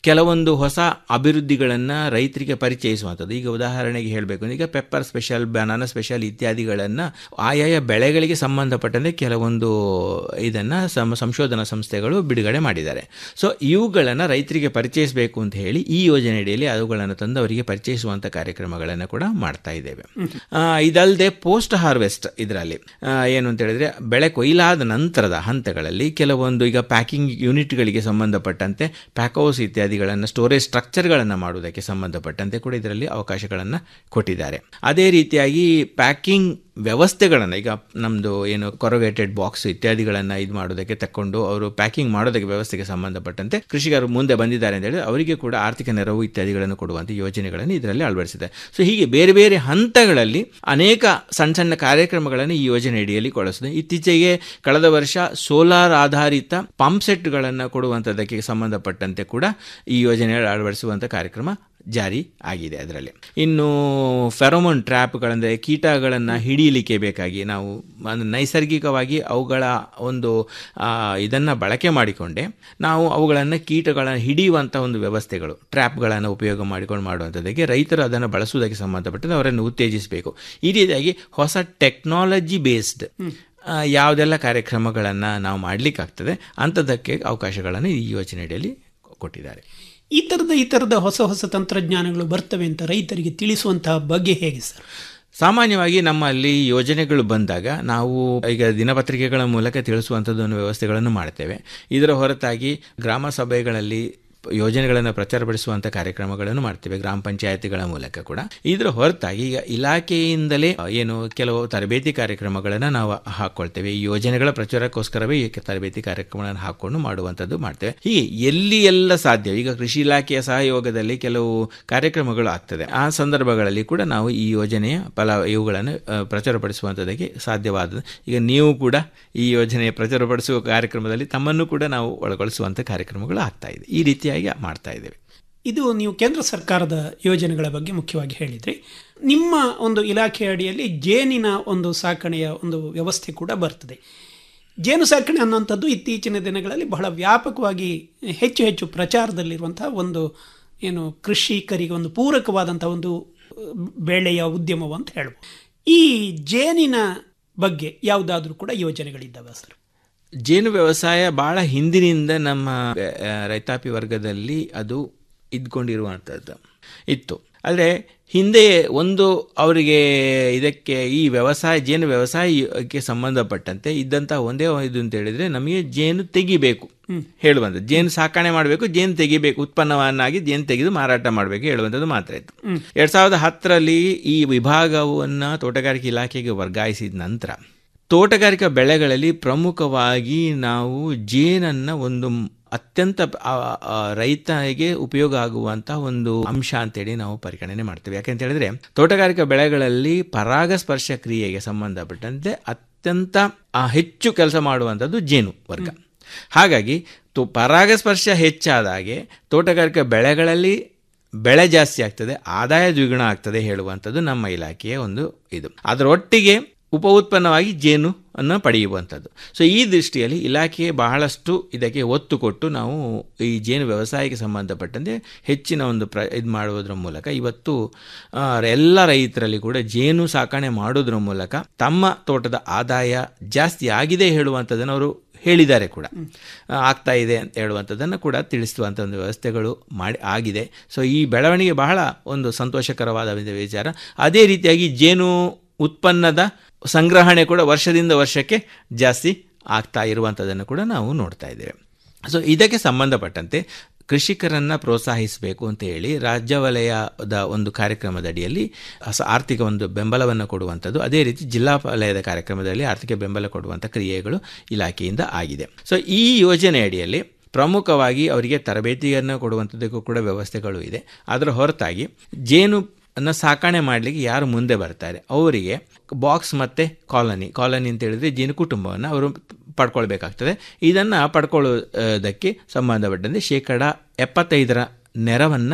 Speaker 7: ಕೆಲವೊಂದು ಹೊಸ ಅಭಿವೃದ್ಧಿಗಳನ್ನು ರೈತರಿಗೆ ಪರಿಚಯಿಸುವಂಥದ್ದು ಈಗ ಉದಾಹರಣೆಗೆ ಹೇಳಬೇಕು ಅಂದ್ರೆ ಈಗ ಪೆಪ್ಪರ್ ಸ್ಪೆಷಲ್ ಬನಾನಾ ಸ್ಪೆಷಲ್ ಇತ್ಯಾದಿಗಳನ್ನು ಆಯಾಯ ಬೆಳೆಗಳಿಗೆ ಸಂಬಂಧಪಟ್ಟಂತೆ ಕೆಲವೊಂದು ಇದನ್ನು ಸಮ ಸಂಶೋಧನಾ ಸಂಸ್ಥೆಗಳು ಬಿಡುಗಡೆ ಮಾಡಿದ್ದಾರೆ ಸೊ ಇವುಗಳನ್ನು ರೈತರಿಗೆ ಪರಿಚಯಿಸಬೇಕು ಅಂತ ಹೇಳಿ ಈ ಯೋಜನೆಯಡಿಯಲ್ಲಿ ಅವುಗಳನ್ನು ತಂದು ಅವರಿಗೆ ಪರಿಚಯಿಸುವಂಥ ಕಾರ್ಯಕ್ರಮಗಳನ್ನು ಕೂಡ ಮಾಡ್ತಾ ಇದ್ದೇವೆ ಆ, ಇದಲ್ಲದೆ ಪೋಸ್ಟ್ ಹಾರ್ವೆಸ್ಟ್ ಇದರಲ್ಲಿ ಏನು ಅಂತ ಹೇಳಿದ್ರೆ ಬೆಳೆ ಕೊಯ್ಲಾದ ನಂತರದ ಹಂತಗಳಲ್ಲಿ ಕೆಲವೊಂದು ಈಗ ಪ್ಯಾಕಿಂಗ್ ಯೂನಿಟ್ಗಳಿಗೆ ಸಂಬಂಧಪಟ್ಟಂತೆ ಪ್ಯಾಕೌಸ್ ಇತ್ಯಾದಿಗಳನ್ನು ಸ್ಟೋರೇಜ್ ಸ್ಟ್ರಕ್ಚರ್ಗಳನ್ನು ಮಾಡುವುದಕ್ಕೆ ಸಂಬಂಧಪಟ್ಟಂತೆ ಕೂಡ ಇದರಲ್ಲಿ ಅವಕಾಶಗಳನ್ನು ಕೊಟ್ಟಿದ್ದಾರೆ ಅದೇ ರೀತಿಯಾಗಿ ಪ್ಯಾಕಿಂಗ್ ವ್ಯವಸ್ಥೆಗಳನ್ನು ಈಗ ನಮ್ಮದು ಏನು ಕೊರಗೇಟೆಡ್ ಬಾಕ್ಸ್ ಇತ್ಯಾದಿಗಳನ್ನು ಇದು ಮಾಡೋದಕ್ಕೆ ತಕ್ಕೊಂಡು ಅವರು ಪ್ಯಾಕಿಂಗ್ ಮಾಡೋದಕ್ಕೆ ವ್ಯವಸ್ಥೆಗೆ ಸಂಬಂಧಪಟ್ಟಂತೆ ಕೃಷಿಕರು ಮುಂದೆ ಬಂದಿದ್ದಾರೆ ಅಂತ ಹೇಳಿ ಅವರಿಗೆ ಕೂಡ ಆರ್ಥಿಕ ನೆರವು ಇತ್ಯಾದಿಗಳನ್ನು ಕೊಡುವಂಥ ಯೋಜನೆಗಳನ್ನು ಇದರಲ್ಲಿ ಅಳವಡಿಸಿದೆ ಸೊ ಹೀಗೆ ಬೇರೆ ಬೇರೆ ಹಂತಗಳಲ್ಲಿ ಅನೇಕ ಸಣ್ಣ ಸಣ್ಣ ಕಾರ್ಯಕ್ರಮಗಳನ್ನು ಈ ಯೋಜನೆ ಅಡಿಯಲ್ಲಿ ಕೊಡಿಸಿದೆ ಇತ್ತೀಚೆಗೆ ಕಳೆದ ವರ್ಷ ಸೋಲಾರ್ ಆಧಾರಿತ ಪಂಪ್ ಸೆಟ್ಗಳನ್ನು ಕೊಡುವಂಥದ್ದಕ್ಕೆ ಸಂಬಂಧಪಟ್ಟಂತೆ ಕೂಡ ಈ ಯೋಜನೆಯಲ್ಲಿ ಅಳವಡಿಸುವಂಥ ಕಾರ್ಯಕ್ರಮ ಜಾರಿ ಆಗಿದೆ ಅದರಲ್ಲಿ ಇನ್ನು ಫೆರೋಮೋನ್ ಟ್ರ್ಯಾಪ್ಗಳಂದರೆ ಕೀಟಗಳನ್ನು ಹಿಡಿಯಲಿಕ್ಕೆ ಬೇಕಾಗಿ ನಾವು ಅಂದ್ರೆ ನೈಸರ್ಗಿಕವಾಗಿ ಅವುಗಳ ಒಂದು ಇದನ್ನು ಬಳಕೆ ಮಾಡಿಕೊಂಡೆ ನಾವು ಅವುಗಳನ್ನು ಕೀಟಗಳನ್ನು ಹಿಡಿಯುವಂಥ ಒಂದು ವ್ಯವಸ್ಥೆಗಳು ಟ್ರ್ಯಾಪ್ಗಳನ್ನು ಉಪಯೋಗ ಮಾಡಿಕೊಂಡು ಮಾಡುವಂಥದ್ದಕ್ಕೆ ರೈತರು ಅದನ್ನು ಬಳಸುವುದಕ್ಕೆ ಸಂಬಂಧಪಟ್ಟಂತೆ ಅವರನ್ನು ಉತ್ತೇಜಿಸಬೇಕು ಈ ರೀತಿಯಾಗಿ ಹೊಸ ಟೆಕ್ನಾಲಜಿ ಬೇಸ್ಡ್ ಯಾವುದೆಲ್ಲ ಕಾರ್ಯಕ್ರಮಗಳನ್ನು ನಾವು ಮಾಡಲಿಕ್ಕಾಗ್ತದೆ ಅಂಥದ್ದಕ್ಕೆ ಅವಕಾಶಗಳನ್ನು ಈ ಯೋಜನೆಯಡಿಯಲ್ಲಿ ಕೊಟ್ಟಿದ್ದಾರೆ
Speaker 6: ಈ ಥರದ ಈ ಥರದ ಹೊಸ ಹೊಸ ತಂತ್ರಜ್ಞಾನಗಳು ಬರ್ತವೆ ಅಂತ ರೈತರಿಗೆ ತಿಳಿಸುವಂತಹ ಬಗ್ಗೆ ಹೇಗೆ ಸರ್
Speaker 7: ಸಾಮಾನ್ಯವಾಗಿ ನಮ್ಮಲ್ಲಿ ಯೋಜನೆಗಳು ಬಂದಾಗ ನಾವು ಈಗ ದಿನಪತ್ರಿಕೆಗಳ ಮೂಲಕ ತಿಳಿಸುವಂಥದ್ದನ್ನು ವ್ಯವಸ್ಥೆಗಳನ್ನು ಮಾಡ್ತೇವೆ ಇದರ ಹೊರತಾಗಿ ಗ್ರಾಮ ಸಭೆಗಳಲ್ಲಿ ಯೋಜನೆಗಳನ್ನು ಪ್ರಚಾರಪಡಿಸುವಂಥ ಕಾರ್ಯಕ್ರಮಗಳನ್ನು ಮಾಡ್ತೇವೆ ಗ್ರಾಮ ಪಂಚಾಯತಿಗಳ ಮೂಲಕ ಕೂಡ ಇದರ ಹೊರತಾಗಿ ಈಗ ಇಲಾಖೆಯಿಂದಲೇ ಏನು ಕೆಲವು ತರಬೇತಿ ಕಾರ್ಯಕ್ರಮಗಳನ್ನು ನಾವು ಹಾಕ್ಕೊಳ್ತೇವೆ ಈ ಯೋಜನೆಗಳ ಪ್ರಚಾರಕ್ಕೋಸ್ಕರವೇ ಈ ತರಬೇತಿ ಕಾರ್ಯಕ್ರಮಗಳನ್ನು ಹಾಕ್ಕೊಂಡು ಮಾಡುವಂಥದ್ದು ಮಾಡ್ತೇವೆ ಹೀಗೆ ಎಲ್ಲಿ ಎಲ್ಲ ಸಾಧ್ಯ ಈಗ ಕೃಷಿ ಇಲಾಖೆಯ ಸಹಯೋಗದಲ್ಲಿ ಕೆಲವು ಕಾರ್ಯಕ್ರಮಗಳು ಆಗ್ತದೆ ಆ ಸಂದರ್ಭಗಳಲ್ಲಿ ಕೂಡ ನಾವು ಈ ಯೋಜನೆಯ ಫಲ ಇವುಗಳನ್ನು ಆ, ಪ್ರಚಾರಪಡಿಸುವಂಥದ್ದಕ್ಕೆ ಸಾಧ್ಯವಾದ ಈಗ ನೀವು ಕೂಡ ಈ ಯೋಜನೆಯ ಪ್ರಚಾರಪಡಿಸುವ ಕಾರ್ಯಕ್ರಮದಲ್ಲಿ ತಮ್ಮನ್ನು ಕೂಡ ನಾವು ಒಳಗೊಳಿಸುವಂಥ ಕಾರ್ಯಕ್ರಮಗಳು ಆಗ್ತಾ ಇದೆ ಈ ರೀತಿಯಾಗಿ ಮಾಡ್ತಾ ಇದ್ದೇವೆ
Speaker 6: ಇದು ನೀವು ಕೇಂದ್ರ ಸರ್ಕಾರದ ಯೋಜನೆಗಳ ಬಗ್ಗೆ ಮುಖ್ಯವಾಗಿ ಹೇಳಿದ್ರಿ ನಿಮ್ಮ ಒಂದು ಇಲಾಖೆ ಅಡಿಯಲ್ಲಿ ಜೇನಿನ ಒಂದು ಸಾಕಣೆಯ ಒಂದು ವ್ಯವಸ್ಥೆ ಕೂಡ ಬರ್ತದೆ ಜೇನು ಸಾಕಣೆ ಅನ್ನುವಂಥದ್ದು ಇತ್ತೀಚಿನ ದಿನಗಳಲ್ಲಿ ಬಹಳ ವ್ಯಾಪಕವಾಗಿ ಹೆಚ್ಚು ಹೆಚ್ಚು ಪ್ರಚಾರದಲ್ಲಿರುವಂತಹ ಒಂದು ಏನು ಕೃಷಿಕರಿಗೆ ಒಂದು ಪೂರಕವಾದಂಥ ಒಂದು ಅಹ್, ಬೆಳೆಯ ಉದ್ಯಮವು ಅಂತ ಹೇಳ್ಬೋದು ಈ ಜೇನಿನ ಬಗ್ಗೆ ಯಾವುದಾದ್ರೂ ಕೂಡ ಯೋಜನೆಗಳಿದ್ದಾವೆ ಸರ್
Speaker 7: ಜೇನು ವ್ಯವಸಾಯ ಬಹಳ ಹಿಂದಿನಿಂದ ನಮ್ಮ ಆ, ರೈತಾಪಿ ವರ್ಗದಲ್ಲಿ ಅದು ಇದ್ಕೊಂಡಿರುವಂಥದ್ದು ಇತ್ತು ಆದರೆ ಹಿಂದೆ ಒಂದು ಅವರಿಗೆ ಇದಕ್ಕೆ ಈ ವ್ಯವಸಾಯ ಜೇನು ವ್ಯವಸಾಯಕ್ಕೆ ಸಂಬಂಧಪಟ್ಟಂತೆ ಇದ್ದಂಥ ಒಂದೇ ಇದು ಅಂತ ಹೇಳಿದ್ರೆ ನಮಗೆ ಜೇನು ತೆಗಿಬೇಕು ಹೇಳುವಂಥದ್ದು ಜೇನು ಸಾಕಣೆ ಮಾಡಬೇಕು ಜೇನು ತೆಗಿಬೇಕು ಉತ್ಪನ್ನವನ್ನಾಗಿ ಜೇನು ತೆಗೆದು ಮಾರಾಟ ಮಾಡಬೇಕು ಹೇಳುವಂಥದ್ದು ಮಾತ್ರ ಇತ್ತು ಎರಡ್ ಸಾವಿರದ ಹತ್ತರಲ್ಲಿ ಈ ವಿಭಾಗವನ್ನು ತೋಟಗಾರಿಕೆ ಇಲಾಖೆಗೆ ವರ್ಗಾಯಿಸಿದ ನಂತರ ತೋಟಗಾರಿಕಾ ಬೆಳೆಗಳಲ್ಲಿ ಪ್ರಮುಖವಾಗಿ ನಾವು ಜೇನನ್ನು ಒಂದು ಅತ್ಯಂತ ಆ, ಆ, ರೈತನಿಗೆ ಉಪಯೋಗ ಆಗುವಂಥ ಒಂದು ಅಂಶ ಅಂತೇಳಿ ನಾವು ಪರಿಗಣನೆ ಮಾಡ್ತೇವೆ ಯಾಕೆಂತ ಹೇಳಿದ್ರೆ ತೋಟಗಾರಿಕಾ ಬೆಳೆಗಳಲ್ಲಿ ಪರಾಗಸ್ಪರ್ಶ ಕ್ರಿಯೆಗೆ ಸಂಬಂಧಪಟ್ಟಂತೆ ಅತ್ಯಂತ ಆ, ಹೆಚ್ಚು ಕೆಲಸ ಮಾಡುವಂಥದ್ದು ಜೇನು ವರ್ಗ ಹಾಗಾಗಿ ತು ಪರಾಗಸ್ಪರ್ಶ ಹೆಚ್ಚಾದಾಗೆ ತೋಟಗಾರಿಕಾ ಬೆಳೆಗಳಲ್ಲಿ ಬೆಳೆ ಜಾಸ್ತಿ ಆಗ್ತದೆ ಆದಾಯ ದ್ವಿಗುಣ ಆಗ್ತದೆ ಹೇಳುವಂಥದ್ದು ನಮ್ಮ ಇಲಾಖೆಯ ಒಂದು ಇದು ಅದರೊಟ್ಟಿಗೆ ಉಪ ಉತ್ಪನ್ನವಾಗಿ ಜೇನು ಅನ್ನು ಪಡೆಯುವಂಥದ್ದು ಸೊ ಈ ದೃಷ್ಟಿಯಲ್ಲಿ ಇಲಾಖೆ ಬಹಳಷ್ಟು ಇದಕ್ಕೆ ಒತ್ತು ಕೊಟ್ಟು ನಾವು ಈ ಜೇನು ವ್ಯವಸಾಯಕ್ಕೆ ಸಂಬಂಧಪಟ್ಟಂತೆ ಹೆಚ್ಚಿನ ಒಂದು ಪ್ರ ಇದು ಮಾಡುವುದರ ಮೂಲಕ ಇವತ್ತು ಆ, ಎಲ್ಲ ರೈತರಲ್ಲಿ ಕೂಡ ಜೇನು ಸಾಕಣೆ ಮಾಡೋದ್ರ ಮೂಲಕ ತಮ್ಮ ತೋಟದ ಆದಾಯ ಜಾಸ್ತಿ ಆಗಿದೆ ಹೇಳುವಂಥದ್ದನ್ನು ಅವರು ಹೇಳಿದ್ದಾರೆ ಕೂಡ ಆ, ಆಗ್ತಾ ಇದೆ ಅಂತ ಹೇಳುವಂಥದ್ದನ್ನು ಕೂಡ ತಿಳಿಸುವಂಥ ಒಂದು ವ್ಯವಸ್ಥೆಗಳು ಮಾಡಿ ಆಗಿದೆ ಸೊ ಈ ಬೆಳವಣಿಗೆ ಬಹಳ ಒಂದು ಸಂತೋಷಕರವಾದ ಒಂದು ವಿಚಾರ ಅದೇ ರೀತಿಯಾಗಿ ಜೇನು ಉತ್ಪನ್ನದ ಸಂಗ್ರಹಣೆ ಕೂಡ ವರ್ಷದಿಂದ ವರ್ಷಕ್ಕೆ ಜಾಸ್ತಿ ಆಗ್ತಾ ಇರುವಂಥದ್ದನ್ನು ಕೂಡ ನಾವು ನೋಡ್ತಾ ಇದ್ದೇವೆ ಸೊ ಇದಕ್ಕೆ ಸಂಬಂಧಪಟ್ಟಂತೆ ಕೃಷಿಕರನ್ನು ಪ್ರೋತ್ಸಾಹಿಸಬೇಕು ಅಂತ ಹೇಳಿ ರಾಜ್ಯ ವಲಯದ ಒಂದು ಕಾರ್ಯಕ್ರಮದ ಅಡಿಯಲ್ಲಿ ಸ- ಆರ್ಥಿಕ ಒಂದು ಬೆಂಬಲವನ್ನು ಕೊಡುವಂಥದ್ದು ಅದೇ ರೀತಿ ಜಿಲ್ಲಾ ವಲಯದ ಕಾರ್ಯಕ್ರಮದಲ್ಲಿ ಆರ್ಥಿಕ ಬೆಂಬಲ ಕೊಡುವಂಥ ಕ್ರಿಯೆಗಳು ಇಲಾಖೆಯಿಂದ ಆಗಿದೆ ಸೊ ಈ ಯೋಜನೆ ಅಡಿಯಲ್ಲಿ ಪ್ರಮುಖವಾಗಿ ಅವರಿಗೆ ತರಬೇತಿಯನ್ನು ಕೊಡುವಂಥದ್ದಕ್ಕೂ ಕೂಡ ವ್ಯವಸ್ಥೆಗಳು ಇದೆ ಅದರ ಹೊರತಾಗಿ ಜೇನು ಅನ್ನ ಸಾಕಣೆ ಮಾಡಲಿಕ್ಕೆ ಯಾರು ಮುಂದೆ ಬರ್ತಾರೆ ಅವರಿಗೆ ಬಾಕ್ಸ್ ಮತ್ತು ಕಾಲನಿ ಕಾಲನಿ ಅಂತ ಹೇಳಿದ್ರೆ ಜೇನು ಕುಟುಂಬವನ್ನು ಅವರು ಪಡ್ಕೊಳ್ಬೇಕಾಗ್ತದೆ ಇದನ್ನು ಪಡ್ಕೊಳ್ಳೋದಕ್ಕೆ ಸಂಬಂಧಪಟ್ಟಂತೆ ಶೇಕಡ ಎಪ್ಪತ್ತೈದರ ನೆರವನ್ನು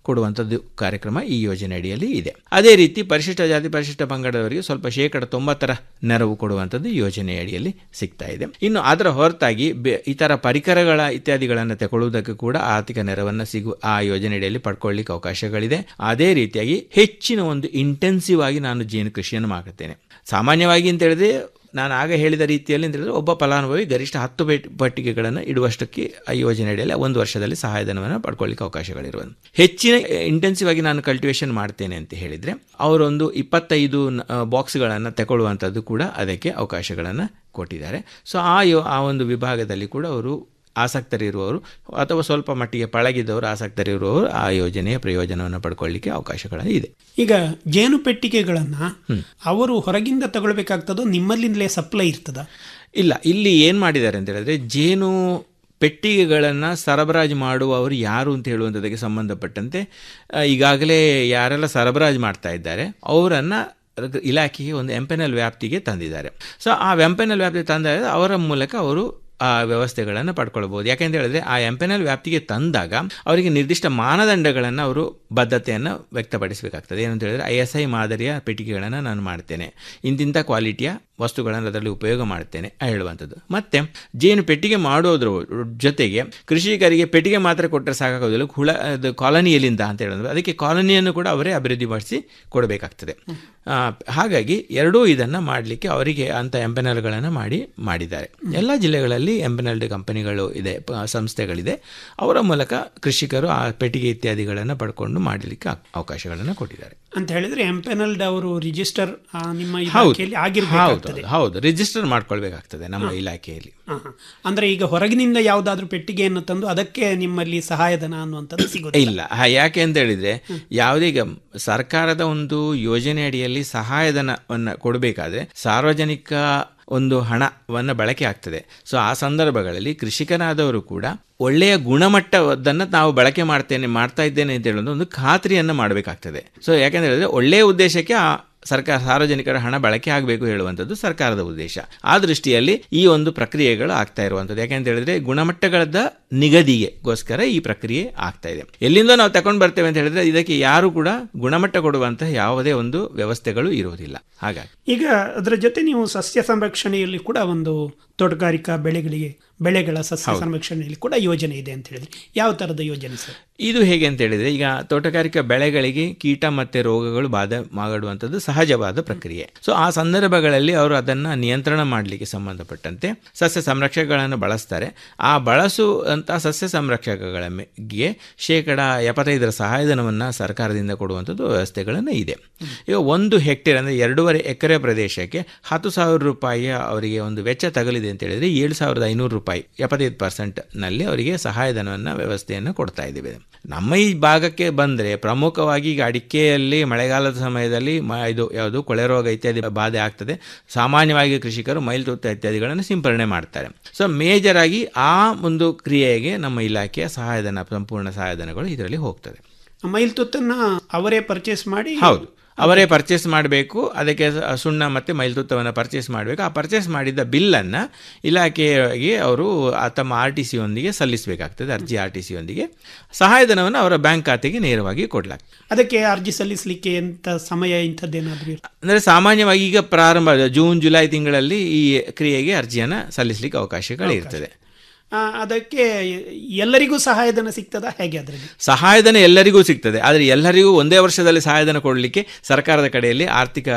Speaker 7: ಕೊಡುವಂಥದ್ದು ಕಾರ್ಯಕ್ರಮ ಈ ಯೋಜನೆ ಅಡಿಯಲ್ಲಿ ಇದೆ ಅದೇ ರೀತಿ ಪರಿಶಿಷ್ಟ ಜಾತಿ ಪರಿಶಿಷ್ಟ ಪಂಗಡದವರಿಗೆ ಸ್ವಲ್ಪ ಶೇಕಡ ತೊಂಬತ್ತರ ನೆರವು ಕೊಡುವಂಥದ್ದು ಈ ಯೋಜನೆ ಅಡಿಯಲ್ಲಿ ಸಿಗ್ತಾ ಇದೆ ಇನ್ನು ಅದರ ಹೊರತಾಗಿ ಬೆ- ಇತರ ಪರಿಕರಗಳ ಇತ್ಯಾದಿಗಳನ್ನು ತಗೊಳ್ಳುವುದಕ್ಕೆ ಕೂಡ ಆರ್ಥಿಕ ನೆರವನ್ನು ಸಿಗು ಆ ಯೋಜನೆ ಅಡಿಯಲ್ಲಿ ಪಡ್ಕೊಳ್ಳಿಕ್ಕೆ ಅವಕಾಶಗಳಿದೆ ಅದೇ ರೀತಿಯಾಗಿ ಹೆಚ್ಚಿನ ಒಂದು ಇಂಟೆನ್ಸಿವ್ ಆಗಿ ನಾನು ಜೇನು ಕೃಷಿಯನ್ನು ಮಾಡುತ್ತೇನೆ ಸಾಮಾನ್ಯವಾಗಿ ಅಂತ ಹೇಳಿದ್ರೆ ನಾನು ಆಗ ಹೇಳಿದ ರೀತಿಯಲ್ಲಿ ಅಂತ ಹೇಳಿದ್ರೆ ಒಬ್ಬ ಫಲಾನುಭವಿ ಗರಿಷ್ಠ ಹತ್ತು ಪೆಟ್- ಪಟ್ಟಿಗೆಗಳನ್ನು ಇಡುವಷ್ಟಕ್ಕೆ ಆ ಯೋಜನೆ ಅಡಿಯಲ್ಲಿ ಒಂದು ವರ್ಷದಲ್ಲಿ ಸಹಾಯಧನವನ್ನು ಪಡ್ಕೊಳ್ಳಿಕ್ಕೆ ಅವಕಾಶಗಳಿರುವುದು ಹೆಚ್ಚಿನ ಇಂಟೆನ್ಸಿವ್ ಆಗಿ ನಾನು ಕಲ್ಟಿವೇಷನ್ ಮಾಡ್ತೇನೆ ಅಂತ ಹೇಳಿದರೆ ಅವರೊಂದು ಇಪ್ಪತ್ತೈದು ಬಾಕ್ಸ್ಗಳನ್ನು ತಗೊಳ್ಳುವಂಥದ್ದು ಕೂಡ ಅದಕ್ಕೆ ಅವಕಾಶಗಳನ್ನು ಕೊಟ್ಟಿದ್ದಾರೆ ಸೊ ಆ ಯೋ ಆ ಒಂದು ವಿಭಾಗದಲ್ಲಿ ಕೂಡ ಅವರು ಆಸಕ್ತರಿರುವವರು ಅಥವಾ ಸ್ವಲ್ಪ ಮಟ್ಟಿಗೆ ಪಳಗಿದವರು ಆಸಕ್ತರಿರುವವರು ಆ ಯೋಜನೆಯ ಪ್ರಯೋಜನವನ್ನು ಪಡ್ಕೊಳ್ಳಿಕ್ಕೆ ಅವಕಾಶಗಳು ಇದೆ
Speaker 6: ಈಗ ಜೇನು ಪೆಟ್ಟಿಗೆಗಳನ್ನ ಅವರು ಹೊರಗಿಂದ ತಗೊಳ್ಬೇಕಾಗ್ತದೋ ನಿಮ್ಮಲ್ಲಿಂದಲೇ ಸಪ್ಲೈ ಇರ್ತದ
Speaker 7: ಇಲ್ಲ ಇಲ್ಲಿ ಏನು ಮಾಡಿದ್ದಾರೆ ಅಂತ ಹೇಳಿದ್ರೆ ಜೇನು ಪೆಟ್ಟಿಗೆಗಳನ್ನು ಸರಬರಾಜು ಮಾಡುವವರು ಯಾರು ಅಂತ ಹೇಳುವಂಥದ್ದಕ್ಕೆ ಸಂಬಂಧಪಟ್ಟಂತೆ ಆ, ಈಗಾಗಲೇ ಯಾರೆಲ್ಲ ಸರಬರಾಜು ಮಾಡ್ತಾ ಇದ್ದಾರೆ ಅವರನ್ನು ಇಲಾಖೆಗೆ ಒಂದು ಎಂಪೆನಲ್ ವ್ಯಾಪ್ತಿಗೆ ತಂದಿದ್ದಾರೆ ಸೊ ಆ ಎಂಪೆನಲ್ ವ್ಯಾಪ್ತಿಗೆ ತಂದಾಗ ಅವರ ಮೂಲಕ ಅವರು ಆ ವ್ಯವಸ್ಥೆಗಳನ್ನು ಪಡ್ಕೊಳ್ಬೋದು ಯಾಕೆಂತ ಹೇಳಿದ್ರೆ ಆ ಎಂಪೆನಲ್ ವ್ಯಾಪ್ತಿಗೆ ತಂದಾಗ ಅವರಿಗೆ ನಿರ್ದಿಷ್ಟ ಮಾನದಂಡಗಳನ್ನು ಅವರು ಬದ್ಧತೆಯನ್ನು ವ್ಯಕ್ತಪಡಿಸಬೇಕಾಗ್ತದೆ ಏನಂತ ಹೇಳಿದ್ರೆ ಐ ಎಸ್ ಐ ಮಾದರಿಯ ಪೆಟ್ಟಿಗೆಗಳನ್ನು ನಾನು ಮಾಡ್ತೇನೆ ಇಂತಿಂಥ ಕ್ವಾಲಿಟಿಯ ವಸ್ತುಗಳನ್ನು ಅದರಲ್ಲಿ ಉಪಯೋಗ ಮಾಡ್ತೇನೆ ಹೇಳುವಂಥದ್ದು ಮತ್ತೆ ಜೇನು ಪೆಟ್ಟಿಗೆ ಮಾಡೋದ್ರ ಜೊತೆಗೆ ಕೃಷಿಕರಿಗೆ ಪೆಟ್ಟಿಗೆ ಮಾತ್ರ ಕೊಟ್ಟರೆ ಸಾಕಾಗೋದಿಲ್ಲ ಹುಳ ಅದು ಕಾಲನಿ ಎಲ್ಲಿಂದ ಅಂತ ಹೇಳಿದ್ರೆ ಅದಕ್ಕೆ ಕಾಲನಿಯನ್ನು ಕೂಡ ಅವರೇ ಅಭಿವೃದ್ಧಿಪಡಿಸಿ ಕೊಡಬೇಕಾಗ್ತದೆ ಆ, ಹಾಗಾಗಿ ಎರಡೂ ಇದನ್ನು ಮಾಡಲಿಕ್ಕೆ ಅವರಿಗೆ ಅಂಥ ಎಂಪೆನಲ್ಗಳನ್ನು ಮಾಡಿ ಮಾಡಿದ್ದಾರೆ ಎಲ್ಲ ಜಿಲ್ಲೆಗಳಲ್ಲಿ ಎಂಪೆನಲ್ಡ್ ಕಂಪನಿಗಳು ಇದೆ ಪ- ಸಂಸ್ಥೆಗಳಿದೆ ಅವರ ಮೂಲಕ ಕೃಷಿಕರು ಆ ಪೆಟ್ಟಿಗೆ ಇತ್ಯಾದಿಗಳನ್ನು ಪಡ್ಕೊಂಡು ಮಾಡಲಿಕ್ಕೆ ಅವ್- ಅವಕಾಶಗಳನ್ನು ಕೊಟ್ಟಿದ್ದಾರೆ
Speaker 6: ಅಂತ ಹೇಳಿದ್ರೆ ಎಂಪೆನಲ್ಡ್ ಅವರು ರಿಜಿಸ್ಟರ್ ನಿಮ್ಮ
Speaker 7: ಹೌದು
Speaker 6: ಇಲಾಖೆಯಲ್ಲಿ
Speaker 7: ಹೌದು
Speaker 6: ಆಗಿರ್ಬೇಕಾಗ್ತದೆ
Speaker 7: ಹೌದು ರಿಜಿಸ್ಟರ್ ಮಾಡ್ಕೊಳ್ಬೇಕಾಗ್ತದೆ ನಮ್ಮ ಇಲಾಖೆಯಲ್ಲಿ
Speaker 6: ಹಾ, ಹಾ. ಅಂದ್ರೆ ಈಗ ಹೊರಗಿನಿಂದ ಯಾವುದಾದ್ರೂ ಪೆಟ್ಟಿಗೆಯನ್ನು ತಂದು ಅದಕ್ಕೆ ನಿಮ್ಮಲ್ಲಿ ಸಹಾಯಧನ ಅನ್ನುವಂಥದ್ದು ಸಿಗೋದಿಲ್ಲ
Speaker 7: ಇಲ್ಲ ಹ, ಯಾಕೆ ಅಂತ ಹೇಳಿದ್ರೆ ಯಾವುದೇ ಈಗ ಸರ್ಕಾರದ ಒಂದು ಯೋಜನೆ ಅಡಿಯಲ್ಲಿ ಸಹಾಯಧನವನ್ನು ಕೊಡಬೇಕಾದ್ರೆ ಸಾರ್ವಜನಿಕ ಒಂದು ಹಣವನ್ನು ಬಳಕೆ ಆಗ್ತದೆ ಸೊ ಆ ಸಂದರ್ಭಗಳಲ್ಲಿ ಕೃಷಿಕನಾದವರು ಕೂಡ ಒಳ್ಳೆಯ ಗುಣಮಟ್ಟದನ್ನು ನಾವು ಬಳಕೆ ಮಾಡ್ತೇನೆ ಮಾಡ್ತಾ ಇದ್ದೇನೆ ಅಂತ ಹೇಳೋದು ಒಂದು ಖಾತ್ರಿಯನ್ನು ಮಾಡಬೇಕಾಗ್ತದೆ ಸೊ ಯಾಕೆಂತ ಹೇಳಿದ್ರೆ ಒಳ್ಳೆಯ ಉದ್ದೇಶಕ್ಕೆ ಆ ಸರ್ಕಾರ ಸಾರ್ವಜನಿಕರ ಹಣ ಬಳಕೆ ಆಗಬೇಕು ಹೇಳುವಂಥದ್ದು ಸರ್ಕಾರದ ಉದ್ದೇಶ ಆ ದೃಷ್ಟಿಯಲ್ಲಿ ಈ ಒಂದು ಪ್ರಕ್ರಿಯೆಗಳು ಆಗ್ತಾ ಇರುವಂಥದ್ದು ಯಾಕೆಂತ ಹೇಳಿದ್ರೆ ಗುಣಮಟ್ಟಗಳದ ನಿಗದಿಗೆಗೋಸ್ಕರ ಈ ಪ್ರಕ್ರಿಯೆ ಆಗ್ತಾ ಇದೆ ಎಲ್ಲಿಂದ ನಾವು ತಗೊಂಡು ಬರ್ತೇವೆ ಅಂತ ಹೇಳಿದ್ರೆ ಇದಕ್ಕೆ ಯಾರು ಕೂಡ ಗುಣಮಟ್ಟ ಕೊಡುವಂತಹ ಯಾವುದೇ ಒಂದು ವ್ಯವಸ್ಥೆಗಳು ಇರುವುದಿಲ್ಲ ಹಾಗಾಗಿ
Speaker 6: ಈಗ ಅದರ ಜೊತೆ ನೀವು ಸಸ್ಯ ಸಂರಕ್ಷಣೆಯಲ್ಲಿ ಕೂಡ ಒಂದು ತೋಟಗಾರಿಕಾ ಬೆಳೆಗಳಿಗೆ ಬೆಳೆಗಳ ಸಸ್ಯ ಸಂರಕ್ಷಣೆಯಲ್ಲಿ ಕೂಡ ಯೋಜನೆ ಇದೆ ಅಂತ ಹೇಳಿದ್ರೆ ಯಾವ ತರದ ಯೋಜನೆ ಸರ್
Speaker 7: ಇದು ಹೇಗೆ ಅಂತ ಹೇಳಿದ್ರೆ ಈಗ ತೋಟಗಾರಿಕಾ ಬೆಳೆಗಳಿಗೆ ಕೀಟ ಮತ್ತೆ ರೋಗಗಳು ಬಾಧೆ ಮಾಡುವಂಥದ್ದು ಸಹಜವಾದ ಪ್ರಕ್ರಿಯೆ ಸೊ ಆ ಸಂದರ್ಭಗಳಲ್ಲಿ ಅವರು ಅದನ್ನು ನಿಯಂತ್ರಣ ಮಾಡಲಿಕ್ಕೆ ಸಂಬಂಧಪಟ್ಟಂತೆ ಸಸ್ಯ ಸಂರಕ್ಷಕಗಳನ್ನು ಬಳಸ್ತಾರೆ ಆ ಬಳಸುವಂಥ ಸಸ್ಯ ಸಂರಕ್ಷಕಗಳ ಗೆ ಶೇಕಡ ಎಪ್ಪತ್ತೈದರ ಸಹಾಯಧನವನ್ನು ಸರ್ಕಾರದಿಂದ ಕೊಡುವಂಥದ್ದು ವ್ಯವಸ್ಥೆಗಳನ್ನು ಇದೆ ಈಗ ಒಂದು ಹೆಕ್ಟೇರ್ ಅಂದರೆ ಎರಡೂವರೆ ಎಕರೆ ಪ್ರದೇಶಕ್ಕೆ ಹತ್ತು ಸಾವಿರ ರೂಪಾಯಿಯ ಅವರಿಗೆ ಒಂದು ವೆಚ್ಚ ತಗಲಿದೆ ಅಂತ ಹೇಳಿದ್ರೆ ಏಳು ಸಾವಿರದ ಐನೂರು ರೂಪಾಯಿ ಎಪ್ಪತ್ತೈದು ಪರ್ಸೆಂಟ್ನಲ್ಲಿ ಅವರಿಗೆ ಸಹಾಯಧನವನ್ನು ವ್ಯವಸ್ಥೆಯನ್ನು ಕೊಡ್ತಾ ಇದ್ದೇವೆ ನಮ್ಮ ಈ ಭಾಗಕ್ಕೆ ಬಂದರೆ ಪ್ರಮುಖವಾಗಿ ಈಗ ಅಡಿಕೆಯಲ್ಲಿ ಮಳೆಗಾಲದ ಸಮಯದಲ್ಲಿ ಮ ಇದು ಯಾವುದು ಕೊಳೆ ರೋಗ ಇತ್ಯಾದಿ ಬಾಧೆ ಆಗ್ತದೆ ಸಾಮಾನ್ಯವಾಗಿ ಕೃಷಿಕರು ಮೈಲ್ತುತ್ತ ಇತ್ಯಾದಿಗಳನ್ನು ಸಿಂಪರಣೆ ಮಾಡ್ತಾರೆ ಸೊ ಮೇಜರ್ ಆಗಿ ಆ ಒಂದು ಕ್ರಿಯೆಗೆ ನಮ್ಮ ಇಲಾಖೆಯ ಸಹಾಯಧನ ಸಂಪೂರ್ಣ ಸಹಾಯಧನಗಳು ಇದರಲ್ಲಿ ಹೋಗ್ತದೆ
Speaker 6: ಮೈಲ್ತುತ್ತನ್ನ ಅವರೇ ಪರ್ಚೇಸ್ ಮಾಡಿ
Speaker 7: ಹೌದು ಅವರೇ ಪರ್ಚೇಸ್ ಮಾಡಬೇಕು ಅದಕ್ಕೆ ಸ- ಸುಣ್ಣ ಮತ್ತು ಮೈಲ್ತುತ್ತವನ್ನು ಪರ್ಚೇಸ್ ಮಾಡಬೇಕು ಆ ಪರ್ಚೇಸ್ ಮಾಡಿದ ಬಿಲ್ಲನ್ನು ಇಲಾಖೆಗೆ ಅವರು ಆ ತಮ್ಮ ಆರ್ ಟಿ ಸಿಯೊಂದಿಗೆ ಸಲ್ಲಿಸಬೇಕಾಗ್ತದೆ ಅರ್ಜಿ ಆರ್ ಟಿ ಸಿಯೊಂದಿಗೆ ಸಹಾಯಧನವನ್ನು ಅವರ ಬ್ಯಾಂಕ್ ಖಾತೆಗೆ ನೇರವಾಗಿ ಕೊಡಲಾಗ್ತದೆ
Speaker 6: ಅದಕ್ಕೆ ಅರ್ಜಿ ಸಲ್ಲಿಸಲಿಕ್ಕೆ ಎಂತ ಸಮಯ ಇಂಥದ್ದೇನಾದ್ರೂ ಇರ್ತದೆ
Speaker 7: ಅಂದರೆ ಸಾಮಾನ್ಯವಾಗಿ ಈಗ ಪ್ರಾರಂಭ ಜೂನ್ ಜುಲೈ ತಿಂಗಳಲ್ಲಿ ಈ ಕ್ರಿಯೆಗೆ ಅರ್ಜಿಯನ್ನು ಸಲ್ಲಿಸಲಿಕ್ಕೆ ಅವಕಾಶಗಳು ಇರ್ತದೆ
Speaker 6: ಆ, ಅದಕ್ಕೆ ಎಲ್ಲರಿಗೂ ಸಹಾಯಧನ ಸಿಗ್ತದಾ ಹೇಗೆ ಅದರಲ್ಲಿ
Speaker 7: ಸಹಾಯಧನ ಎಲ್ಲರಿಗೂ ಸಿಗ್ತದೆ ಆದರೆ ಎಲ್ಲರಿಗೂ ಒಂದೇ ವರ್ಷದಲ್ಲಿ ಸಹಾಯಧನ ಕೊಡಲಿಕ್ಕೆ ಸರ್ಕಾರದ ಕಡೆಯಲ್ಲಿ ಆರ್ಥಿಕ